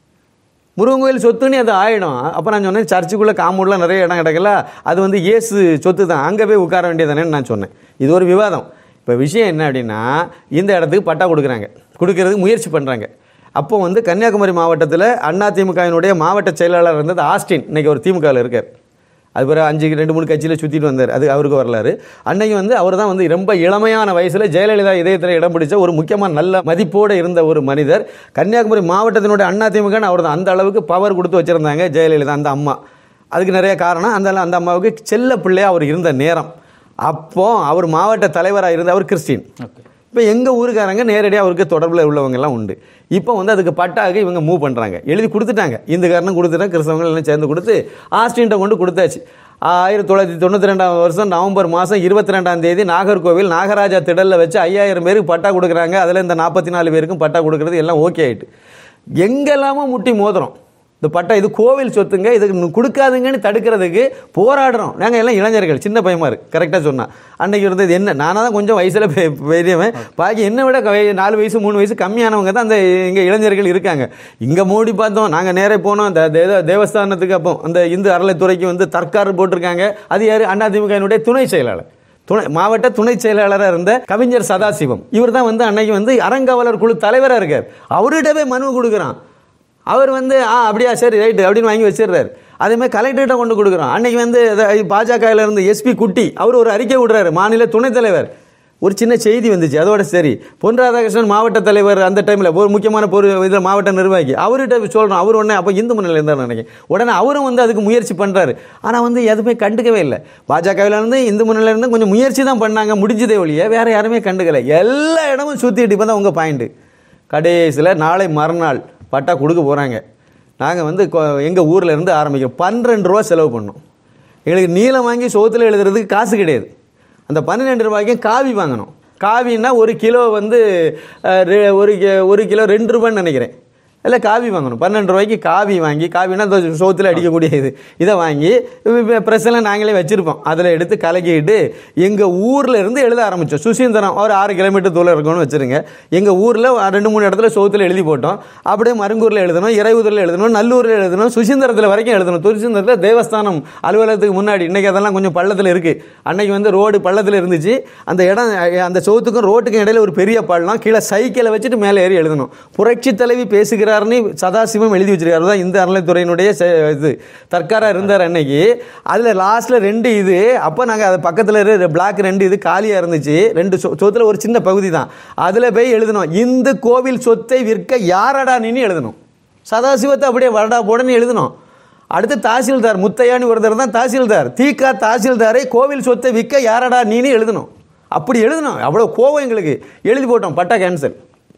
S1: முருகன் கோயில் சொத்துன்னு அது ஆயிடும் அப்போ நான் சொன்னேன் சர்ச்சுக்குள்ளே காம்பவுண்டில் நிறைய இடம் கிடக்கல அது வந்து இயேசு சொத்து தான் அங்கே போய் உட்கார வேண்டியதானேன்னு நான் சொன்னேன் இது ஒரு விவாதம் இப்போ விஷயம் என்ன அப்படின்னா இந்த இடத்துக்கு பட்டா கொடுக்குறாங்க கொடுக்கறதுக்கு முயற்சி பண்ணுறாங்க அப்போ வந்து கன்னியாகுமரி மாவட்டத்தில் அதிமுகவினுடைய மாவட்ட செயலாளர் இருந்தது ஆஸ்டின் இன்னைக்கு ஒரு திமுகவில் இருக்கார் அது பிறகு அஞ்சு ரெண்டு மூணு கட்சியில் சுற்றிட்டு வந்தார் அது அவருக்கு வரலாறு அன்னைக்கு வந்து அவர் தான் வந்து ரொம்ப இளமையான வயசில் ஜெயலலிதா இதயத்தில் இடம் பிடிச்ச ஒரு முக்கியமான நல்ல மதிப்போடு இருந்த ஒரு மனிதர் கன்னியாகுமரி மாவட்டத்தினுடைய அதிமுகன்னு அவர் தான் அந்த அளவுக்கு பவர் கொடுத்து வச்சுருந்தாங்க ஜெயலலிதா அந்த அம்மா அதுக்கு நிறைய காரணம் அந்த அந்த அம்மாவுக்கு செல்ல பிள்ளையா அவர் இருந்த நேரம் அப்போ அவர் மாவட்ட தலைவராக இருந்த அவர் கிறிஸ்டின்
S2: ஓகே
S1: இப்போ எங்கள் ஊருக்காரங்க நேரடியாக அவருக்கு தொடர்பில் உள்ளவங்க எல்லாம் உண்டு இப்போ வந்து அதுக்கு பட்டாக இவங்க மூவ் பண்ணுறாங்க எழுதி கொடுத்துட்டாங்க இந்த காரணம் கொடுத்துட்டாங்க கிறிஸ்தவங்க எல்லாம் சேர்ந்து கொடுத்து ஆஸ்டின்ட்ட கொண்டு கொடுத்தாச்சு ஆயிரத்தி தொள்ளாயிரத்தி தொண்ணூற்றி ரெண்டாம் வருஷம் நவம்பர் மாதம் இருபத்தி ரெண்டாம் தேதி நாகர்கோவில் நாகராஜா திடலில் வச்சு ஐயாயிரம் பேருக்கு பட்டா கொடுக்குறாங்க அதில் இந்த நாற்பத்தி நாலு பேருக்கும் பட்டா கொடுக்குறது எல்லாம் ஓகே ஆயிட்டு எங்கெல்லாமோ முட்டி மோதுறோம் இந்த பட்டா இது கோவில் சொத்துங்க இதுக்கு இன்னும் கொடுக்காதுங்கன்னு தடுக்கிறதுக்கு போராடுறோம் நாங்கள் எல்லாம் இளைஞர்கள் சின்ன பையமா இருக்கு கரெக்டாக சொன்னா அன்னைக்கு இருந்தது என்ன நானாக தான் கொஞ்சம் வயசில் பெரியவன் பாக்கி என்னை விட கவை- நாலு வயசு மூணு வயசு கம்மியானவங்க தான் அந்த இங்கே இளைஞர்கள் இருக்காங்க இங்கே மோடி பார்த்தோம் நாங்கள் நேரே போனோம் இந்த தேவ- தேவஸ்தானத்துக்கு அப்போ அந்த இந்து அறளைத்துறைக்கு வந்து தற்கார் போட்டிருக்காங்க அது யார் அதிமுகவினுடைய துணை செயலாளர் துணை மாவட்ட துணை செயலாளராக இருந்த கவிஞர் சதாசிவம் இவர் தான் வந்து அன்னைக்கு வந்து அறங்காவலர் குழு தலைவராக இருக்கார் அவர்கிட்டவே மனு கொடுக்குறான் அவர் வந்து ஆ அப்படியா சரி ரைட்டு அப்படின்னு வாங்கி வச்சிடுறாரு அதே மாதிரி கலெக்டர்கிட்ட கொண்டு கொடுக்குறோம் அன்னைக்கு வந்து பாஜகவில் இருந்த எஸ்பி குட்டி அவர் ஒரு அறிக்கை விடுறாரு மாநில துணைத் தலைவர் ஒரு சின்ன செய்தி வந்துச்சு அதோட சரி பொன் ராதாகிருஷ்ணன் மாவட்ட தலைவர் அந்த டைமில் ஒரு முக்கியமான பொரு இதில் மாவட்ட நிர்வாகி அவர்கிட்ட சொல்கிறோம் அவர் உடனே அப்போ இந்து முன்னணியில் இருந்தார் நினைக்கிறேன் உடனே அவரும் வந்து அதுக்கு முயற்சி பண்ணுறாரு ஆனால் வந்து எதுவுமே கண்டுக்கவே இல்லை பாஜகவில் இருந்து இந்து முன்னணியில இருந்து கொஞ்சம் முயற்சி தான் பண்ணாங்க முடிஞ்சதே ஒழிய வேற யாருமே கண்டுக்கல எல்லா இடமும் சுற்றிட்டு இப்போ தான் உங்கள் பாயிண்ட்டு கடைசியில் நாளை மறுநாள் பட்டா கொடுக்க போகிறாங்க நாங்கள் வந்து எங்கள் ஊரில் இருந்து ஆரம்பிக்கிறோம் பன்னிரெண்டு ரூபா செலவு பண்ணோம் எங்களுக்கு நீளம் வாங்கி சோத்தில் எழுதுறதுக்கு காசு கிடையாது அந்த பன்னிரெண்டு ரூபாய்க்கும் காவி வாங்கணும் காவின்னா ஒரு கிலோ வந்து அஹ், ரெ- ஒரு கி- ஒரு கிலோ ரெண்டு ரூபான்னு நினைக்கிறேன் இல்லை காவி வாங்கணும் பன்னெண்டு ரூபாய்க்கு காவி வாங்கி காவினா இந்த சோத்தில் அடிக்கக்கூடிய இது இதை வாங்கி ப்ரெஸ்ஸெல்லாம் நாங்களே வச்சுருப்போம் அதில் எடுத்து கலக்கிட்டு எங்கள் ஊரில் இருந்து எழுத ஆரம்பித்தோம் சுசீந்திரம் ஒரு ஆறு கிலோமீட்டர் தூரம் இருக்கும்னு வச்சுருங்க எங்கள் ஊரில் ரெண்டு மூணு இடத்துல சோத்தில் எழுதி போட்டோம் அப்படியே மருங்கூரில் எழுதணும் இறையூரில் எழுதணும் நல்லூரில் எழுதணும் சுசீந்திரத்தில் வரைக்கும் எழுதணும் சுசீந்திரத்தில் தேவஸ்தானம் அலுவலகத்துக்கு முன்னாடி இன்றைக்கி அதெல்லாம் கொஞ்சம் பள்ளத்தில் இருக்குது அன்னைக்கு வந்து ரோடு பள்ளத்தில் இருந்துச்சு அந்த இடம் அந்த சோத்துக்கும் ரோட்டுக்கும் இடையில ஒரு பெரிய பள்ளம் கீழே சைக்கிளை வச்சுட்டு மேலே ஏறி எழுதணும் புரட்சி தலைவி பேசுகிறாருன்னு சதாசிவம் எழுதி வச்சிருக்காரு தான் இந்த அறநிலைத்துறையினுடைய செ- இது தற்காரா இருந்தார் அன்னைக்கு அதில் லாஸ்ட்டில் ரெண்டு இது அப்போ நாங்கள் அது பக்கத்தில் பிளாக் ரெண்டு இது காலியாக இருந்துச்சு ரெண்டு சொ- சொத்துல ஒரு சின்ன பகுதி தான் அதில் போய் எழுதணும் இந்த கோவில் சொத்தை விற்க யாரடா நின்னு எழுதணும் சதாசிவத்தை அப்படியே வரடா போடன்னு எழுதணும் அடுத்து தாசில்தார் முத்தையானி ஒருத்தர் தான் தாசில்தார் தீகா தாசில்தாரை கோவில் சொத்தை விற்க யாரடா நீனு எழுதணும் அப்படி எழுதணும் அவ்வளோ கோவம் எங்களுக்கு எழுதி போட்டோம் பட்டா கேன்சல்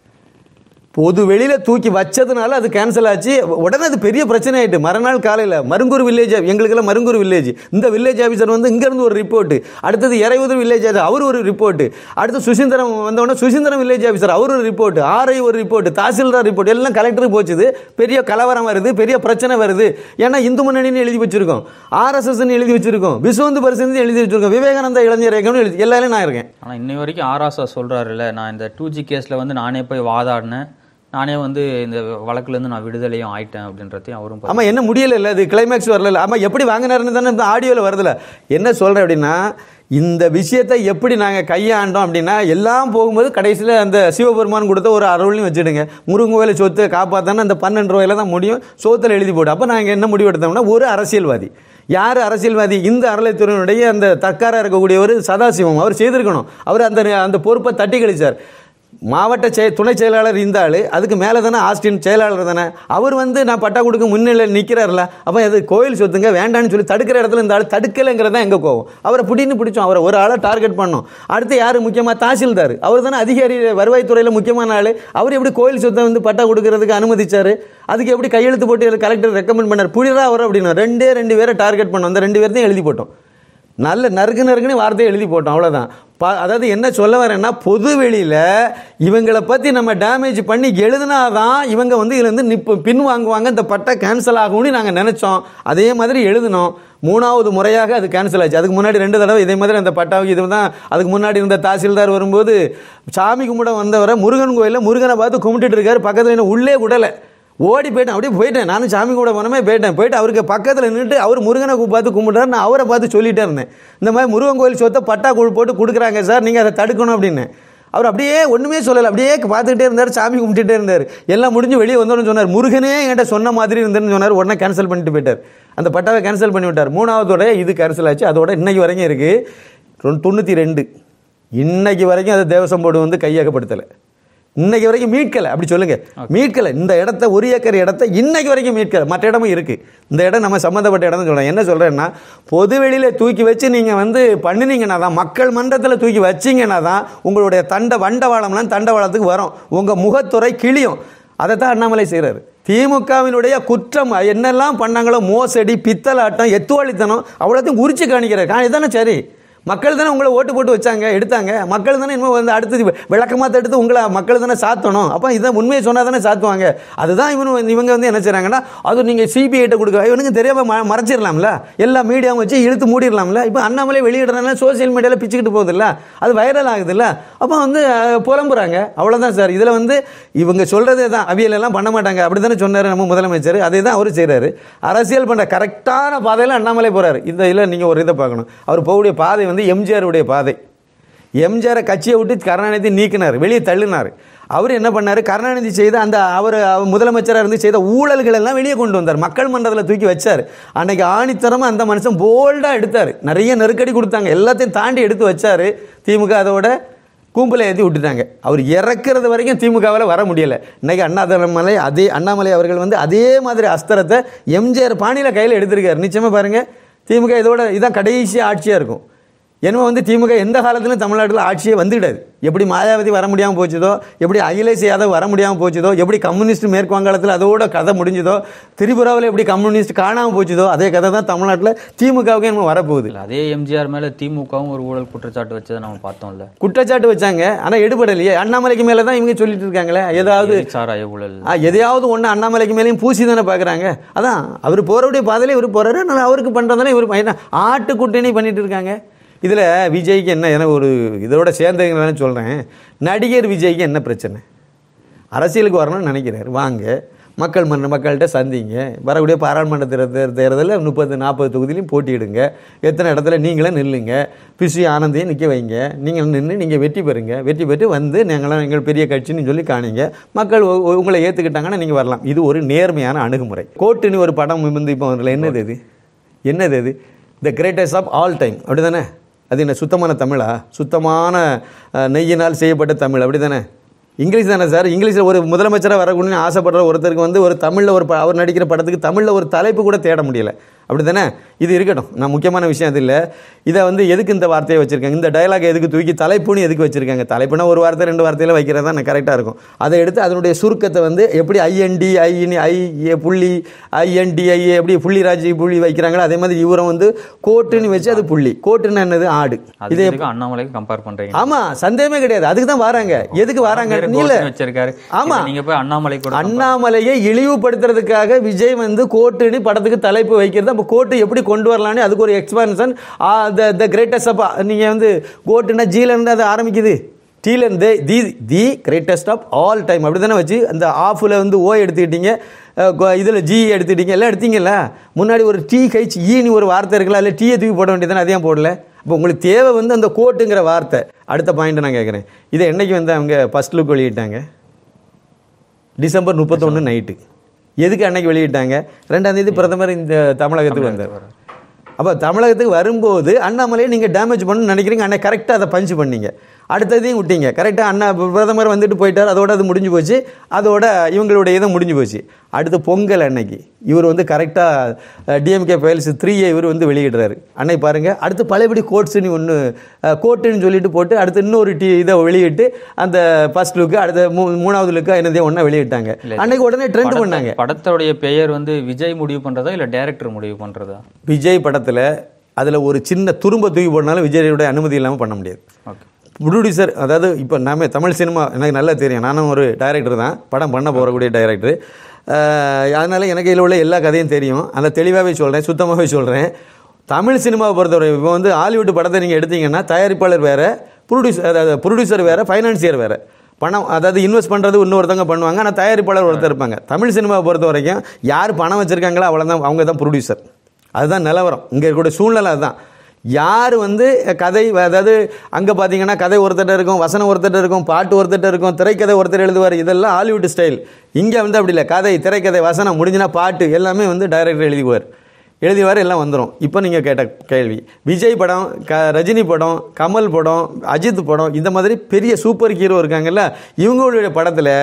S1: பொது வெளியில தூக்கி வச்சதுனால அது கேன்சல் ஆச்சு உடனே அது பெரிய பிரச்சனை ஆயிட்டு மறுநாள் காலையில் மருங்கூர் வில்லேஜ் எங்களுக்கெல்லாம் மருங்கூர் வில்லேஜ் இந்த வில்லேஜ் ஆஃபீஸர் வந்து இங்கேருந்து ஒரு ரிப்போர்ட் அடுத்தது இறையுதர் வில்லேஜ் ஆஃபீஸர் அவர் ஒரு ரிப்போர்ட் அடுத்து சுசீந்திரம் வந்தவொடனே சுசீந்திரம் வில்லேஜ் ஆஃபீஸர் அவர் ஒரு ரிப்போர்ட் ஆர்ஐ ஒரு ரிப்போர்ட் தாசில்தார் ரிப்போர்ட் எல்லாம் கலெக்டருக்கு போச்சுது பெரிய கலவரம் வருது பெரிய பிரச்சனை வருது ஏன்னா இந்து முன்னணின்னு எழுதி வச்சிருக்கோம் ஆர்எஸ்எஸ்ன்னு எழுதி வச்சிருக்கோம் விஸ்வந்து பரிசு எழுதி வச்சிருக்கோம் விவேகானந்தா இளைஞர் இயக்கம்னு எழுதி எல்லாரும் நான் இருக்கேன்
S2: ஆனால் இன்னை வரைக்கும் ஆராசா சொல்கிறாருல்ல நான் இந்த டூ ஜி கேஸில் வந்து நானே போய் வாதாடினேன் நானே வந்து இந்த வழக்குலேருந்து நான் விடுதலையும் ஆயிட்டேன் அப்படின்றதையும் அவரும்
S1: ஆமா என்ன முடியல இல்ல இது கிளைமேக்ஸ் வரல ஆமா எப்படி வாங்கினாருன்னு தானே இந்த ஆடியோவில் வருதுல என்ன சொல்றேன் அப்படின்னா இந்த விஷயத்தை எப்படி நாங்கள் கையாண்டோம் அப்படின்னா எல்லாம் போகும்போது கடைசியில் அந்த சிவபெருமான் கொடுத்த ஒரு அருள்னு வச்சுடுங்க முருங்கன் கோயிலை சொத்தை காப்பாத்தானே அந்த பன்னெண்டு ரூபாயில தான் முடியும் சோத்தில் எழுதி போட்டு அப்போ நாங்கள் என்ன முடிவு எடுத்தோம்னா ஒரு அரசியல்வாதி யார் அரசியல்வாதி இந்த அறநிலைத்துறையினுடைய அந்த தற்காரா இருக்கக்கூடியவர் சதாசிவம் அவர் செய்திருக்கணும் அவர் அந்த அந்த பொறுப்பை தட்டி கழிச்சார் மாவட்ட செய துணை செயலாளர் இந்த ஆளு அதுக்கு மேலே தானே ஆஸ்டின் செயலாளர் தானே அவர் வந்து நான் பட்டா கொடுக்க முன்னிலையில் நிற்கிறார்ல அப்போ அது கோயில் சொத்துங்க வேண்டான்னு சொல்லி தடுக்கிற இடத்துல இந்த ஆள் தடுக்கலைங்கிறது தான் எங்கே கோவம் அவரை பிடின்னு பிடிச்சோம் அவரை ஒரு ஆளை டார்கெட் பண்ணோம் அடுத்து யார் முக்கியமாக தாசில்தார் அவர் தானே அதிகாரி வருவாய்த்துறையில் முக்கியமான ஆள் அவர் எப்படி கோயில் சொத்தை வந்து பட்டா கொடுக்கறதுக்கு அனுமதிச்சார் அதுக்கு எப்படி கையெழுத்து போட்டு கலெக்டர் ரெக்கமெண்ட் பண்ணார் புரியுதா அவர் அப்படின்னா ரெண்டே ரெண்டு பேரை டார்கெட் பண்ணோம் அந்த ரெண்டு பேர் தான் எழுதி போட்டோம் நல்ல நறுக்கு நறுக்குன்னு வார்த்தையை எழுதி போட்டோம் அவ்வளோதான் பா அதாவது என்ன சொல்ல வரேன்னா பொது வெளியில் இவங்களை பற்றி நம்ம டேமேஜ் பண்ணி எழுதுனாதான் இவங்க வந்து இதுலேருந்து நிப்பு பின் வாங்குவாங்க இந்த பட்டை கேன்சல் ஆகும்னு நாங்கள் நினச்சோம் அதே மாதிரி எழுதினோம் மூணாவது முறையாக அது கேன்சல் ஆச்சு அதுக்கு முன்னாடி ரெண்டு தடவை இதே மாதிரி அந்த பட்டாவுக்கு இது தான் அதுக்கு முன்னாடி இருந்த தாசில்தார் வரும்போது சாமி கும்பிட வந்தவரை முருகன் கோயிலில் முருகனை பார்த்து கும்பிட்டுட்டு இருக்காரு பக்கத்தில் என்ன உள்ளே விடலை ஓடி போயிட்டேன் அப்படியே போயிட்டேன் நானும் சாமி கூட போனமே போயிட்டேன் போயிட்டு அவருக்கு பக்கத்தில் நின்றுட்டு அவர் முருகனை கு- பார்த்து கும்பிட்டாரு நான் அவரை பார்த்து சொல்லிட்டே இருந்தேன் இந்த மாதிரி முருகன் கோயில் சொத்தை பட்டா குழு போட்டு கொடுக்குறாங்க சார் நீங்கள் அதை தடுக்கணும் அப்படின்னு அவர் அப்படியே ஒன்றுமே சொல்லலை அப்படியே பார்த்துக்கிட்டே இருந்தார் சாமி கும்பிட்டுட்டே இருந்தார் எல்லாம் முடிஞ்சு வெளியே வந்தோன்னு சொன்னார் முருகனே என்கிட்ட சொன்ன மாதிரி இருந்தேன்னு சொன்னார் உடனே கேன்சல் பண்ணிட்டு போயிட்டார் அந்த பட்டாவை கேன்சல் பண்ணி விட்டார் மூணாவதோட இது கேன்சல் ஆச்சு அதோட இன்னைக்கு வரைக்கும் இருக்குது தொண்ணூற்றி ரெண்டு இன்னைக்கு வரைக்கும் அது தேவசம் போர்டு வந்து கையகப்படுத்தலை இன்னைக்கு வரைக்கும் மீட்கலை அப்படி சொல்லுங்க மீட்கலை இந்த இடத்த ஒரு ஏக்கர் இடத்த இன்னைக்கு வரைக்கும் மீட்கலை மற்ற இடமும் இருக்கு இந்த இடம் நம்ம சம்மந்தப்பட்ட இடம் சொல்றேன் என்ன சொல்றேன்னா பொது வெளியில தூக்கி வச்சு நீங்க வந்து பண்ணினீங்கன்னா தான் மக்கள் மன்றத்தில் தூக்கி வச்சீங்கன்னா தான் உங்களுடைய தண்ட வண்டவாளம்லாம் தண்டவாளத்துக்கு வரும் உங்க முகத்துறை கிளியும் அதை தான் அண்ணாமலை செய்கிறாரு திமுகவினுடைய குற்றம் என்னெல்லாம் பண்ணாங்களோ மோசடி பித்தலாட்டம் எத்துவாளித்தனம் அவ்வளோத்தையும் உரிச்சு காணிக்கிறார் கா- இதானே சரி மக்கள் தானே உங்களை ஓட்டு போட்டு வச்சாங்க எடுத்தாங்க மக்கள் தானே இன்னும் வந்து அடுத்தது விளக்கமாக எடுத்து உங்களை மக்கள் தானே சாத்தணும் அப்போ இதான் உண்மையை சொன்னால் தானே சாத்துவாங்க அதுதான் இவனு வந்து- இவங்க வந்து என்ன செய்றாங்கன்னா அது நீங்கள் சிபிஐட்ட கொடுக்க இவனுக்கு தெரியாம ம மறைச்சிடலாம்ல எல்லா மீடியாவும் வச்சு இழுத்து மூடிடலாம்ல இப்போ அண்ணாமலை வெளியிடுறதுனால சோசியல் மீடியாவில் பிச்சுக்கிட்டு போகுதுல்ல அது வைரல் ஆகுதுல்ல அப்போ வந்து அஹ், புலம்புறாங்க அவ்வளோதான் சார் இதில் வந்து இவங்க சொல்கிறதே தான் அவியல் எல்லாம் பண்ண மாட்டாங்க அப்படி தானே சொன்னார் நம்ம முதலமைச்சர் அதே தான் அவர் செய்கிறாரு அரசியல் பண்ணுற கரெக்டான பாதையில் அண்ணாமலை போகிறாரு இந்த இதில் நீங்கள் ஒரு இதை பார்க்கணும் அவர் போகக்கூடிய பாதை வந்து எம்ஜிஆர் உடைய பாதை எம்ஜிஆரை கட்சியை விட்டு கருணாநிதி நீக்கினார் வெளியே தள்ளினார் அவர் என்ன பண்ணார் கருணாநிதி செய்த அந்த அவர் அவர் முதலமைச்சராக இருந்து செய்த ஊழல்கள் எல்லாம் வெளியே கொண்டு வந்தார் மக்கள் மன்றத்தில் தூக்கி வச்சார் அன்னைக்கு ஆணித்தரமாக அந்த மனுஷன் போல்டாக எடுத்தார் நிறைய நெருக்கடி கொடுத்தாங்க எல்லாத்தையும் தாண்டி எடுத்து வச்சார் திமுக அதோட கூம்பலை ஏற்றி விட்டுட்டாங்க அவர் இறக்குறது வரைக்கும் திமுகவில் வர முடியலை இன்னைக்கு அண்ணாமலை அதே அண்ணாமலை அவர்கள் வந்து அதே மாதிரி அஸ்திரத்தை எம்ஜிஆர் பாணியில் கையில் எடுத்திருக்காரு நிச்சயமாக பாருங்கள் திமுக இதோட இதான் கடைசி ஆட்சியாக இருக்கும் என்னமோ வந்து திமுக எந்த காலத்திலும் தமிழ்நாட்டில் ஆட்சியே வந்துவிடாது எப்படி மாயாவதி வர முடியாமல் போச்சுதோ எப்படி அகிலேஷ் யாதவ் வர முடியாமல் போச்சுதோ எப்படி கம்யூனிஸ்ட் மேற்கு வங்காளத்தில் அதோட கதை முடிஞ்சுதோ திரிபுராவில் எப்படி கம்யூனிஸ்ட் காணாமல் போச்சுதோ அதே கதை தான் தமிழ்நாட்டில் திமுகவுக்கு என்னமோ வரப்போகுது
S2: இல்ல அதே எம்ஜிஆர் மேல திமுகவும் ஒரு ஊழல் குற்றச்சாட்டு வச்சதை நம்ம பார்த்தோம்ல
S1: குற்றச்சாட்டு வச்சாங்க ஆனால் எடுபடலையே அண்ணாமலைக்கு மேலே தான் இவங்க சொல்லிட்டு இருக்காங்களே ஏதாவது
S2: சாராய ஊழல்
S1: ஆ, எதையாவது ஒன்று அண்ணாமலைக்கு மேலேயும் பூசி தானே பார்க்குறாங்க அதான் அவர் போகிறவுடைய பாதையில இவர் போகிறாரு அதனால் அவருக்கு பண்ணுறதானே இவர் என்ன ஆட்டு கூட்டணி பண்ணிட்டு இருக்காங்க இதில் விஜய்க்கு என்ன எனக்கு ஒரு இதோட சேர்ந்தவங்கன்னு சொல்கிறேன் நடிகர் விஜய்க்கு என்ன பிரச்சனை அரசியலுக்கு வரணும்னு நினைக்கிறாரு வாங்க மக்கள் மன்ற மக்கள்கிட்ட சந்திங்க வரக்கூடிய பாராளுமன்ற தேர்தல் தேர்தலில் முப்பது நாற்பது தொகுதியிலையும் போட்டியிடுங்க எத்தனை இடத்துல நீங்களே நில்லுங்க பிசி ஆனந்தையும் நிற்க வைங்க நீங்கள் நின்று நீங்கள் வெற்றி பெறுங்க வெற்றி பெற்று வந்து நாங்களாம் எங்கள் பெரிய கட்சின்னு சொல்லி காணிங்க மக்கள் உ- உ- உங்களை ஏற்றுக்கிட்டாங்கன்னா நீங்கள் வரலாம் இது ஒரு நேர்மையான அணுகுமுறை கோட்டுன்னு ஒரு படம் வந்து இப்போ வரல என்னது இது என்னது இது the greatest of all time அப்படி தானே அது என்ன சுத்தமான தமிழா சுத்தமான அஹ், நெய்யினால் செய்யப்பட்ட தமிழ் அப்படி தானே இங்கிலீஷ் தானே சார் இங்கிலீஷில் ஒரு முதலமைச்சராக வரணும்னு ஆசைப்படுற ஒருத்தருக்கு வந்து ஒரு தமிழில் ஒரு ப- அவர் நடிக்கிற படத்துக்கு தமிழில் ஒரு தலைப்பு கூட தேட முடியல அப்படி தானே இது இருக்கட்டும் நான் முக்கியமான விஷயம் அது இல்லை இதை வந்து எதுக்கு இந்த வார்த்தையை வச்சுருக்காங்க இந்த டயலாக் எதுக்கு தூக்கி தலைப்புன்னு எதுக்கு வச்சுருக்காங்க தலைப்புனா ஒரு வார்த்தை ரெண்டு வார்த்தையில் வைக்கிறது தான் கரெக்டாக இருக்கும் அதை எடுத்து அதனுடைய சுருக்கத்தை வந்து எப்படி ஐஎன்டி ஐஇனி ஐ ஏ புள்ளி ஐஎன்டிஐ எப்படி புள்ளி ராஜி புள்ளி வைக்கிறாங்களோ அதே மாதிரி இவரும் வந்து கோட்டுன்னு வச்சு அது புள்ளி கோட்டுன்னு என்னது ஆடு
S2: அது எதுக்கு அண்ணாமலைக்கு கம்பேர் பண்றீங்க
S1: ஆமா சந்தேகமே கிடையாது அதுக்கு தான் வராங்க எதுக்கு வராங்க
S2: பேரு
S1: இல்ல
S2: கோட்டுன்னு வச்சிருக்காரு
S1: ஆமா.
S2: இதை நீங்க போய் அண்ணாமலை கூட
S1: அண்ணாமலையை இழிவுபடுத்துறதுக்காக விஜய் வந்து கோட்டுன்னு படத்துக்கு தலைப்பு வைக்கிறது அப்போ கோட்டு எப்படி கொண்டு வரலாம்னு அதுக்கு ஒரு எக்ஸ்பான்ஷன் த கிரேட்டஸ்ட் அப்பா நீங்கள் வந்து கோட்டுன்னா ஜீலன் அது ஆரம்பிக்குது டீலன் the the the greatest of all time அப்படி தானே வச்சு அந்த ஆஃபில் வந்து ஓ எடுத்துக்கிட்டீங்க இதில் ஜி எடுத்துக்கிட்டீங்க எல்லாம் எடுத்தீங்கல்ல முன்னாடி ஒரு டீ கழிச்சு ஈனி ஒரு வார்த்தை இருக்குல்ல அதில் டீயை தூக்கி போட வேண்டியதானே அதையும் போடல இப்போ உங்களுக்கு தேவை வந்து அந்த கோட்டுங்கிற வார்த்தை அடுத்த பாயிண்ட் நான் கேட்குறேன் இதை என்னைக்கு வந்து அவங்க ஃபர்ஸ்ட் லுக் வெளியிட்டாங்க டிசம்பர் முப்பத்தொன்று நைட்டு எதுக்கு அன்னைக்கு வெளியிட்டாங்க ரெண்டாம் தேதி பிரதமர் இந்த தமிழகத்துக்கு வந்தார் அப்போ தமிழகத்துக்கு வரும்போது அண்ணாமலையை நீங்கள் டேமேஜ் பண்ணணும்னு நினைக்கிறீங்க அண்ணா கரெக்டாக அதை பஞ்ச் பண்ணீங்க அடுத்ததையும் விட்டீங்க கரெக்டாக அண்ணா பிரதமர் வந்துட்டு போயிட்டார் அதோட அது முடிஞ்சு போச்சு அதோட இவங்களுடைய இது முடிஞ்சு போச்சு அடுத்து பொங்கல் அன்னைக்கு இவர் வந்து கரெக்டாக டிஎம்கே ஃபைல்ஸ் த்ரீயை இவர் வந்து வெளியிடுறாரு அன்னை பாருங்க அடுத்து பழையபடி கோட்ஸ்னு ஒன்று கோட்டுன்னு சொல்லிட்டு போட்டு அடுத்து இன்னொரு டி இதை வெளியிட்டு அந்த ஃபர்ஸ்ட் லுக்கு அடுத்த மூ மூணாவது லுக்கு என்னதையும் ஒன்றா வெளியிட்டாங்க அன்னைக்கு உடனே ட்ரெண்ட் பண்ணாங்க
S2: படத்தோடைய பெயர் வந்து விஜய் முடிவு பண்றதா இல்ல டைரக்டர் முடிவு பண்றதா
S1: விஜய் படத்தில் அதில் ஒரு சின்ன துரும்ப தூக்கி போடனாலும் விஜயோட அனுமதி இல்லாமல் பண்ண முடியாது
S2: ஓகே
S1: ப்ரொடியூசர் அதாவது இப்போ நாம தமிழ் சினிமா எனக்கு நல்லா தெரியும் நானும் ஒரு டைரக்டர் தான் படம் பண்ண போகக்கூடிய டைரக்டர் அதனால் எனக்கு இதில் உள்ள எல்லா கதையும் தெரியும் அந்த தெளிவாகவே சொல்கிறேன் சுத்தமாகவே சொல்கிறேன் தமிழ் சினிமாவை பொறுத்தவரை இப்போ வந்து ஹாலிவுட் படத்தை நீங்கள் எடுத்தீங்கன்னா தயாரிப்பாளர் வேறு ப்ரொடியூசர் அதாவது ப்ரொடியூசர் வேறு ஃபைனான்சியர் வேறு பணம் அதாவது இன்வெஸ்ட் பண்ணுறது இன்னொருத்தவங்க பண்ணுவாங்க ஆனால் தயாரிப்பாளர் ஒருத்தர் இருப்பாங்க தமிழ் சினிமாவை பொறுத்த வரைக்கும் யார் பணம் வச்சுருக்காங்களோ அவ்வளோதான் அவங்க தான் ப்ரொடியூசர் அதுதான் நிலவரம் இங்கே இருக்கக்கூடிய சூழ்நிலை அதுதான் யார் வந்து கதை அதாவது அங்கே பார்த்தீங்கன்னா கதை ஒருத்தட்ட இருக்கும் வசனம் ஒருத்தட்ட இருக்கும் பாட்டு ஒருத்தட்ட இருக்கும் திரைக்கதை ஒருத்தர் எழுதுவார் இதெல்லாம் ஹாலிவுட் ஸ்டைல் இங்கே வந்து அப்படி இல்லை கதை திரைக்கதை வசனம் முடிஞ்சுனா பாட்டு எல்லாமே வந்து டைரக்டர் எழுதிக்குவார் எழுதிவார் எல்லாம் வந்துடும் இப்போ நீங்கள் கேட்ட கேள்வி விஜய் படம் க ரஜினி படம் கமல் படம் அஜித் படம் இந்த மாதிரி பெரிய சூப்பர் ஹீரோ இருக்காங்கல்ல இவங்களுடைய படத்தில்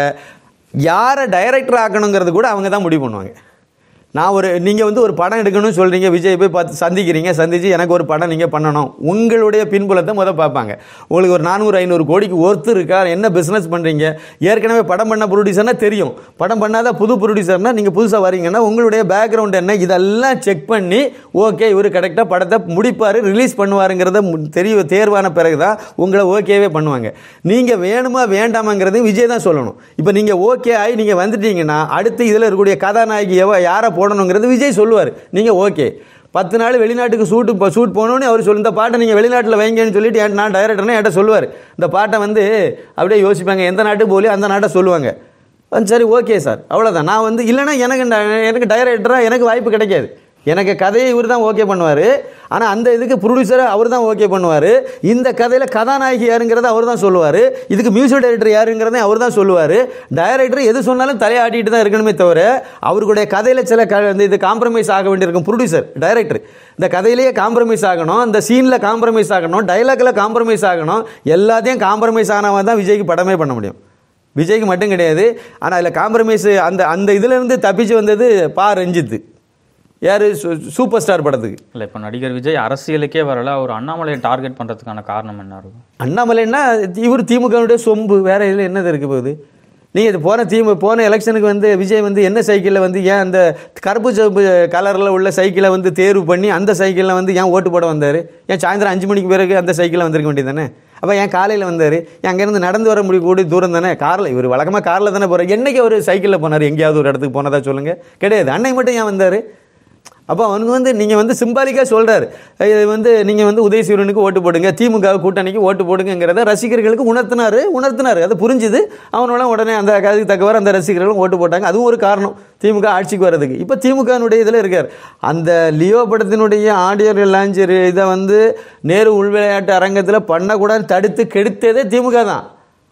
S1: யாரை டைரக்டர் ஆக்கணுங்கிறது கூட அவங்க தான் முடிவு பண்ணுவாங்க நான் ஒரு நீங்கள் வந்து ஒரு படம் எடுக்கணும்னு சொல்கிறீங்க விஜய் போய் பார்த்து சந்திக்கிறீங்க சந்திச்சு எனக்கு ஒரு படம் நீங்கள் பண்ணணும் உங்களுடைய பின்புலத்தை முத பார்ப்பாங்க உங்களுக்கு ஒரு நானூறு ஐநூறு கோடிக்கு ஒருத்தர் இருக்கா என்ன பிஸ்னஸ் பண்ணுறீங்க ஏற்கனவே படம் பண்ண ப்ரொடியூசர்னா தெரியும் படம் பண்ணாத புது ப்ரொடியூசர்னா நீங்கள் புதுசாக வரீங்கன்னா உங்களுடைய பேக்ரவுண்ட் என்ன இதெல்லாம் செக் பண்ணி ஓகே இவர் கரெக்டாக படத்தை முடிப்பார் ரிலீஸ் பண்ணுவாருங்கிறத மு- தெரிய தேர்வான பிறகு தான் உங்களை ஓகேவே பண்ணுவாங்க நீங்கள் வேணுமா வேண்டாமாங்கிறது விஜய் தான் சொல்லணும் இப்போ நீங்கள் ஓகே ஆகி நீங்கள் வந்துட்டீங்கன்னா அடுத்து இதில் இருக்கக்கூடிய கதாநாயகி எவ யாரை போடணுங்கிறது விஜய் சொல்லுவார் நீங்கள் ஓகே பத்து நாள் வெளிநாட்டுக்கு ஷூட்டு இப்போ ஷூட் போகணுன்னு அவர் சொல்லு இந்த பாட்டை நீங்கள் வெளிநாட்டில் வைங்கன்னு சொல்லிட்டு என் நான் டைரக்டர்னு என்கிட்ட சொல்லுவார் இந்த பாட்டை வந்து அப்படியே யோசிப்பாங்க எந்த நாட்டுக்கு போலியோ அந்த நாட்டை சொல்லுவாங்க ஆ, சரி ஓகே சார் அவ்வளோதான் நான் வந்து இல்லைன்னா எனக்கு ந- எனக்கு டைரக்டராக எனக்கு வாய்ப்பு கிடைக்காது எனக்கு கதையை இவர் தான் ஓகே பண்ணுவார் ஆனால் அந்த இதுக்கு ப்ரொடியூசரை அவர் தான் ஓகே பண்ணுவார் இந்த கதையில் கதாநாயகி யாருங்கிறத அவர் தான் சொல்லுவார் இதுக்கு மியூசிக் டைரக்டர் யாருங்கிறதையும் அவர் தான் சொல்லுவார் டைரக்டர் எது சொன்னாலும் தலையாட்டிட்டு தான் இருக்கணுமே தவிர அவருடைய கதையில் சில க இந்த இது காம்ப்ரமைஸ் ஆக வேண்டியிருக்கும் ப்ரொடியூசர் டைரக்டர் இந்த கதையிலேயே காம்ப்ரமைஸ் ஆகணும் இந்த சீனில் காம்ப்ரமைஸ் ஆகணும் டைலாக்ல காம்ப்ரமைஸ் ஆகணும் எல்லாத்தையும் காம்ப்ரமைஸ் ஆனவன் தான் விஜய்க்கு படமே பண்ண முடியும் விஜய்க்கு மட்டும் கிடையாது ஆனால் அதில் காம்ப்ரமைஸ் அந்த அந்த இதுலேருந்து தப்பிச்சு வந்தது பா ரஞ்சித் யார் சூப்பர் ஸ்டார் படத்துக்கு
S2: இல்ல இப்ப நடிகர் விஜய் அரசியலுக்கே வரல அவர் அண்ணாமலையை டார்கெட் பண்றதுக்கான காரணம் என்ன இருக்கும்
S1: அண்ணாமலைன்னா இவர் திமுகவுடைய சொம்பு வேற இதில் என்னது இருக்க போகுது நீங்கள் இது போன திமு போன எலெக்ஷனுக்கு வந்து விஜய் வந்து என்ன சைக்கிளில் வந்து ஏன் அந்த கருப்பு சிவப்பு கலரில் உள்ள சைக்கிளை வந்து தேர்வு பண்ணி அந்த சைக்கிளில் வந்து ஏன் ஓட்டு போட வந்தார் ஏன் சாயந்தரம் அஞ்சு மணிக்கு பிறகு அந்த சைக்கிளில் வந்திருக்க வேண்டியது தானே அப்போ ஏன் காலையில் வந்தார் அங்கேருந்து நடந்து வர முடிய கூடிய தூரம் தானே காரில் இவர் வழக்கமாக காரில் தானே போகிறார் என்னைக்கு அவர் சைக்கிளில் போனார் எங்கேயாவது ஒரு இடத்துக்கு போனதா சொல்லுங்கள் கிடையாது அன்னை மட்டும் ஏன் வந்தார் அப்போ அவனுக்கு வந்து நீங்கள் வந்து சிம்பாலிக்காக சொல்கிறார் இது வந்து நீங்கள் வந்து உதயசூரியனுக்கு ஓட்டு போடுங்க திமுக கூட்டணிக்கு ஓட்டு போடுங்கிறத ரசிகர்களுக்கு உணர்த்தினார் உணர்த்தினார் அது புரிஞ்சுது அவனோட உடனே அந்த அதுக்கு தக்கவாறு அந்த ரசிகர்களும் ஓட்டு போட்டாங்க அதுவும் ஒரு காரணம் திமுக ஆட்சிக்கு வர்றதுக்கு இப்போ திமுகனுடைய இதில் இருக்கார் அந்த லியோ படத்தினுடைய ஆடியோ லான்ச்சர் இதை வந்து நேரு உள் விளையாட்டு அரங்கத்தில் பண்ணக்கூடாது தடுத்து கெடுத்ததே திமுக தான்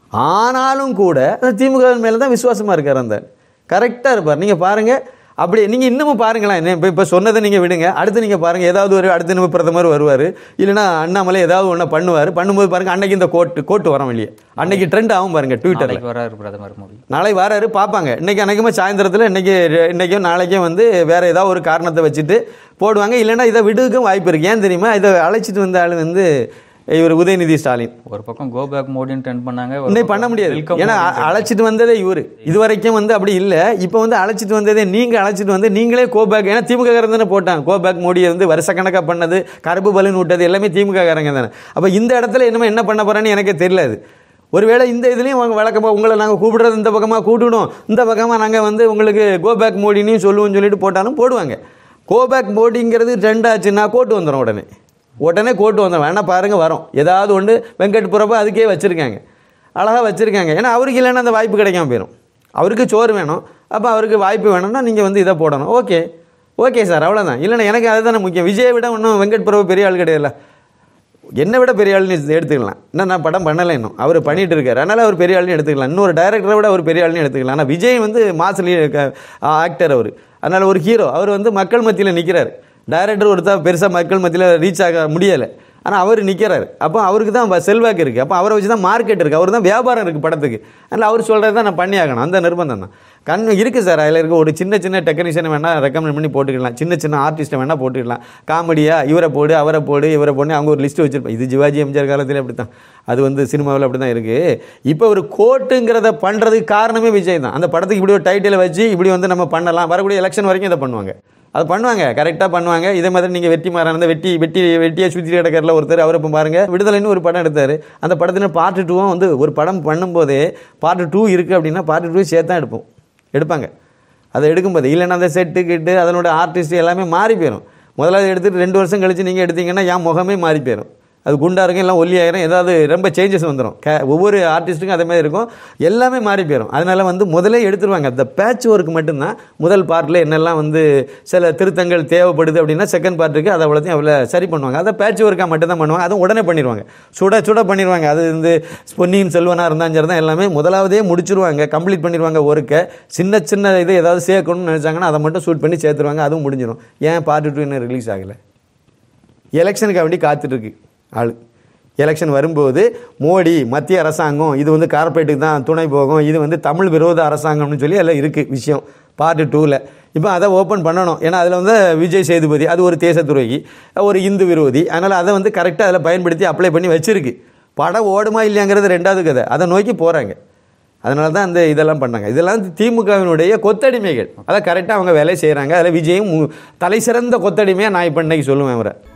S1: ஆனாலும் கூட அந்த திமுக மேலே தான் விசுவாசமாக இருக்கார் அந்த கரெக்டாக இருப்பார் நீங்கள் பாருங்கள் அப்படி நீங்கள் இன்னமும் பாருங்களேன் இப்போ இப்போ சொன்னதை நீங்கள் விடுங்க அடுத்து நீங்கள் பாருங்கள் ஏதாவது ஒரு அடுத்து நம்ம பிரதமர் வருவார் இல்லைன்னா அண்ணாமலை ஏதாவது ஒன்று பண்ணுவார் பண்ணும்போது பாருங்கள் அன்னைக்கு இந்த கோட்டு கோட்டு வரோம் வெளியே அன்னைக்கு ட்ரெண்ட் ஆகும் பாருங்கள் ட்விட்டரில்
S2: நாளைக்கு வராரு பிரதமர் மோடி
S1: நாளை வாராரு பார்ப்பாங்க இன்னைக்கு அன்னைக்குமே சாயந்தரத்தில் இன்னைக்கு இன்னைக்கும் நாளைக்கும் வந்து வேற ஏதாவது ஒரு காரணத்தை வச்சுட்டு போடுவாங்க இல்லைன்னா இதை விடுக்கும் வாய்ப்பு இருக்கு ஏன் தெரியுமா இதை அழைச்சிட்டு வந்த ஆள் வந்து இவர் உதயநிதி ஸ்டாலின்
S2: ஒரு பக்கம் கோ பேக் மோடின்னு ட்ரெண்ட் பண்ணாங்க ஒரு
S1: இன்னைக்கு
S2: பக்கம்
S1: பண்ண முடியாது
S2: welcome
S1: ஏன்னா
S2: மோடின்னு
S1: அ-
S2: trend
S1: அழைச்சிட்டு வந்ததே இவரு இது வரைக்கும் வந்து அப்படி இல்லை இப்போ வந்து அழைச்சிட்டு வந்ததே நீங்க அழைச்சிட்டு வந்து நீங்களே கோபேக் ஏன்னா திமுக காரன் தானே போட்டாங்க கோபேக் மோடியை வந்து வருஷக்கணக்காக பண்ணது கருப்பு பலன் விட்டது எல்லாமே திமுக காரங்க தானே அப்போ இந்த இடத்துல என்னமோ என்ன பண்ண போறான்னு எனக்கே தெரியல அது ஒருவேளை இந்த இதுலேயும் அவங்க வழக்கமாக உங்களை நாங்கள் கூப்பிடுறது இந்த பக்கமாக கூப்பிடணும் இந்த பக்கமாக நாங்கள் வந்து உங்களுக்கு கோபேக் மோடினையும் சொல்லுவோம்னு சொல்லிட்டு போட்டாலும் போடுவாங்க கோபேக் மோடிங்கிறது ட்ரெண்ட் ஆச்சுன்னா கோட்டு வந்துடும் உடனே உடனே கோட்டு வந்துடும் வேணா பாருங்க வரும் ஏதாவது ஒன்று வெங்கட் பிரபு அதுக்கே வச்சுருக்காங்க அழகாக வச்சுருக்காங்க ஏன்னா அவருக்கு இல்லைன்னா அந்த வாய்ப்பு கிடைக்காம போயிடும் அவருக்கு சோறு வேணும் அப்போ அவருக்கு வாய்ப்பு வேணும்னா நீங்கள் வந்து இதை போடணும் ஓகே ஓகே சார் அவ்வளோதான் இல்லைன்னா எனக்கு அதுதானே முக்கியம் விஜயை விட இன்னும் வெங்கட் பிரபு பெரிய ஆள் கிடையாதுல்ல என்னை விட பெரிய ஆள்னு எடுத்துக்கலாம் இன்னும் நான் படம் பண்ணலை இன்னும் அவர் பண்ணிட்டு இருக்காரு அதனால அவர் பெரிய ஆள்னு எடுத்துக்கலாம் இன்னொரு டைரக்டரை விட அவர் பெரிய ஆள்னு எடுத்துக்கலாம் ஆனால் விஜய் வந்து மாசிலி ஆக்டர் அவர் அதனால ஒரு ஹீரோ அவர் வந்து மக்கள் மத்தியில் நிற்கிறார் டைரக்டர் ஒருத்தர் பெருசாக மக்கள் மத்தியில் ரீச் ஆக முடியலை ஆனால் அவர் நிற்கிறாரு அப்போ அவருக்கு தான் வ- செல்வாக்கு இருக்குது அப்போ அவரை வச்சு தான் மார்க்கெட் இருக்குது அவர் தான் வியாபாரம் இருக்குது படத்துக்கு அதனால் அவர் சொல்கிறது தான் நான் பண்ணி ஆகணும் அந்த நிர்பந்தம் தான் கண் இருக்குது சார் அதில் இருக்க ஒரு சின்ன சின்ன டெக்னீஷியனை வேணால் ரெக்கமெண்ட் பண்ணி போட்டுக்கலாம் சின்ன சின்ன ஆர்டிஸ்ட்டை வேணால் போட்டுக்கலாம் காமெடியாக இவரை போடு அவரை போடு இவரை போடு அவங்க ஒரு லிஸ்ட்டு வச்சுருப்பேன் இது சிவாஜி எம்ஜிஆர் காலத்தில் அப்படி தான் அது வந்து சினிமாவில் அப்படி தான் இருக்குது இப்போ ஒரு கோட்டுங்கிறத பண்ணுறதுக்கு காரணமே விஜய் தான் அந்த படத்துக்கு இப்படி ஒரு டைட்டிலை வச்சு இப்படி வந்து நம்ம பண்ணலாம் வரக்கூடிய எலெக்ஷன் வரைக்கும் இதை பண்ணுவாங்க அது பண்ணுவாங்க கரெக்டாக பண்ணுவாங்க இதே மாதிரி நீங்கள் வெற்றி மாறான வெட்டி வெட்டி வெட்டியை சுற்றி கிடக்கிறல ஒருத்தர் அவர் இப்போ பாருங்க விடுதலைன்னு ஒரு படம் எடுத்தார் அந்த படத்தில் பார்ட் டூவும் வந்து ஒரு படம் பண்ணும்போதே பார்ட் டூ இருக்குது அப்படின்னா பார்ட் டூ சேர்த்து தான் எடுப்போம் எடுப்பாங்க அதை எடுக்கும்போது இல்லைன்னா அந்த செட்டு கிட்டு அதனோட ஆர்டிஸ்ட் எல்லாமே மாறி போயிடும் முதல்ல எடுத்துட்டு ரெண்டு வருஷம் கழிச்சு நீங்கள் எடுத்தீங்கன்னா என் முகமே மாறி போயிடும் அது குண்டா இருக்கும் எல்லாம் ஒல்லி ஆயிரும் ஏதாவது ரொம்ப சேஞ்சஸ் வந்துடும் க ஒவ்வொரு ஆர்டிஸ்ட்டுக்கும் அதே மாதிரி இருக்கும் எல்லாமே மாறி போயிடும் அதனால வந்து முதலே எடுத்துருவாங்க அந்த பேட்ச் ஒர்க் மட்டும்தான் முதல் பார்ட்டில் என்னெல்லாம் வந்து சில திருத்தங்கள் தேவைப்படுது அப்படின்னா செகண்ட் பார்ட்டுக்கு அதை அவ்வளோத்தையும் அவ்வளோ சரி பண்ணுவாங்க அதை பேட்ச் ஒர்க்காக மட்டும் தான் பண்ணுவாங்க அதுவும் உடனே பண்ணிடுவாங்க சுட சுட பண்ணிடுவாங்க அது வந்து பொன்னியின் செல்வனாக இருந்தாலும் சரி தான் எல்லாமே முதலாவதே முடிச்சிருவாங்க கம்ப்ளீட் பண்ணிடுவாங்க ஒர்க்கை சின்ன சின்ன இது ஏதாவது சேர்க்கணும்னு நினச்சாங்கன்னா அதை மட்டும் ஷூட் பண்ணி சேர்த்துருவாங்க அதுவும் முடிஞ்சிடும் ஏன் பார்ட் டூ இன்னும் ரிலீஸ் ஆகலை எலெக்ஷனுக்கு வேண்டி காத்துட்ருக்கு ஆள் எலெக்ஷன் வரும்போது மோடி மத்திய அரசாங்கம் இது வந்து கார்ப்பரேட்டுக்கு தான் துணை போகும் இது வந்து தமிழ் விரோத அரசாங்கம்னு சொல்லி எல்லாம் இருக்குது விஷயம் பார்ட் டூவில் இப்போ அதை ஓப்பன் பண்ணணும் ஏன்னா அதில் வந்து விஜய் சேதுபதி அது ஒரு தேச துரோகி ஒரு இந்து விரோதி அதனால் அதை வந்து கரெக்டாக அதில் பயன்படுத்தி அப்ளை பண்ணி வச்சிருக்கு படம் ஓடுமா இல்லையாங்கிறது ரெண்டாவது கதை அதை நோக்கி போகிறாங்க அதனால தான் அந்த இதெல்லாம் பண்ணாங்க இதெல்லாம் திமுகவினுடைய கொத்தடிமைகள் அதை கரெக்டாக அவங்க வேலையை செய்கிறாங்க அதில் விஜயும் மு- தலை சிறந்த கொத்தடிமையாக நான் இப்போ இன்னைக்கு சொல்லுவேன் அவரை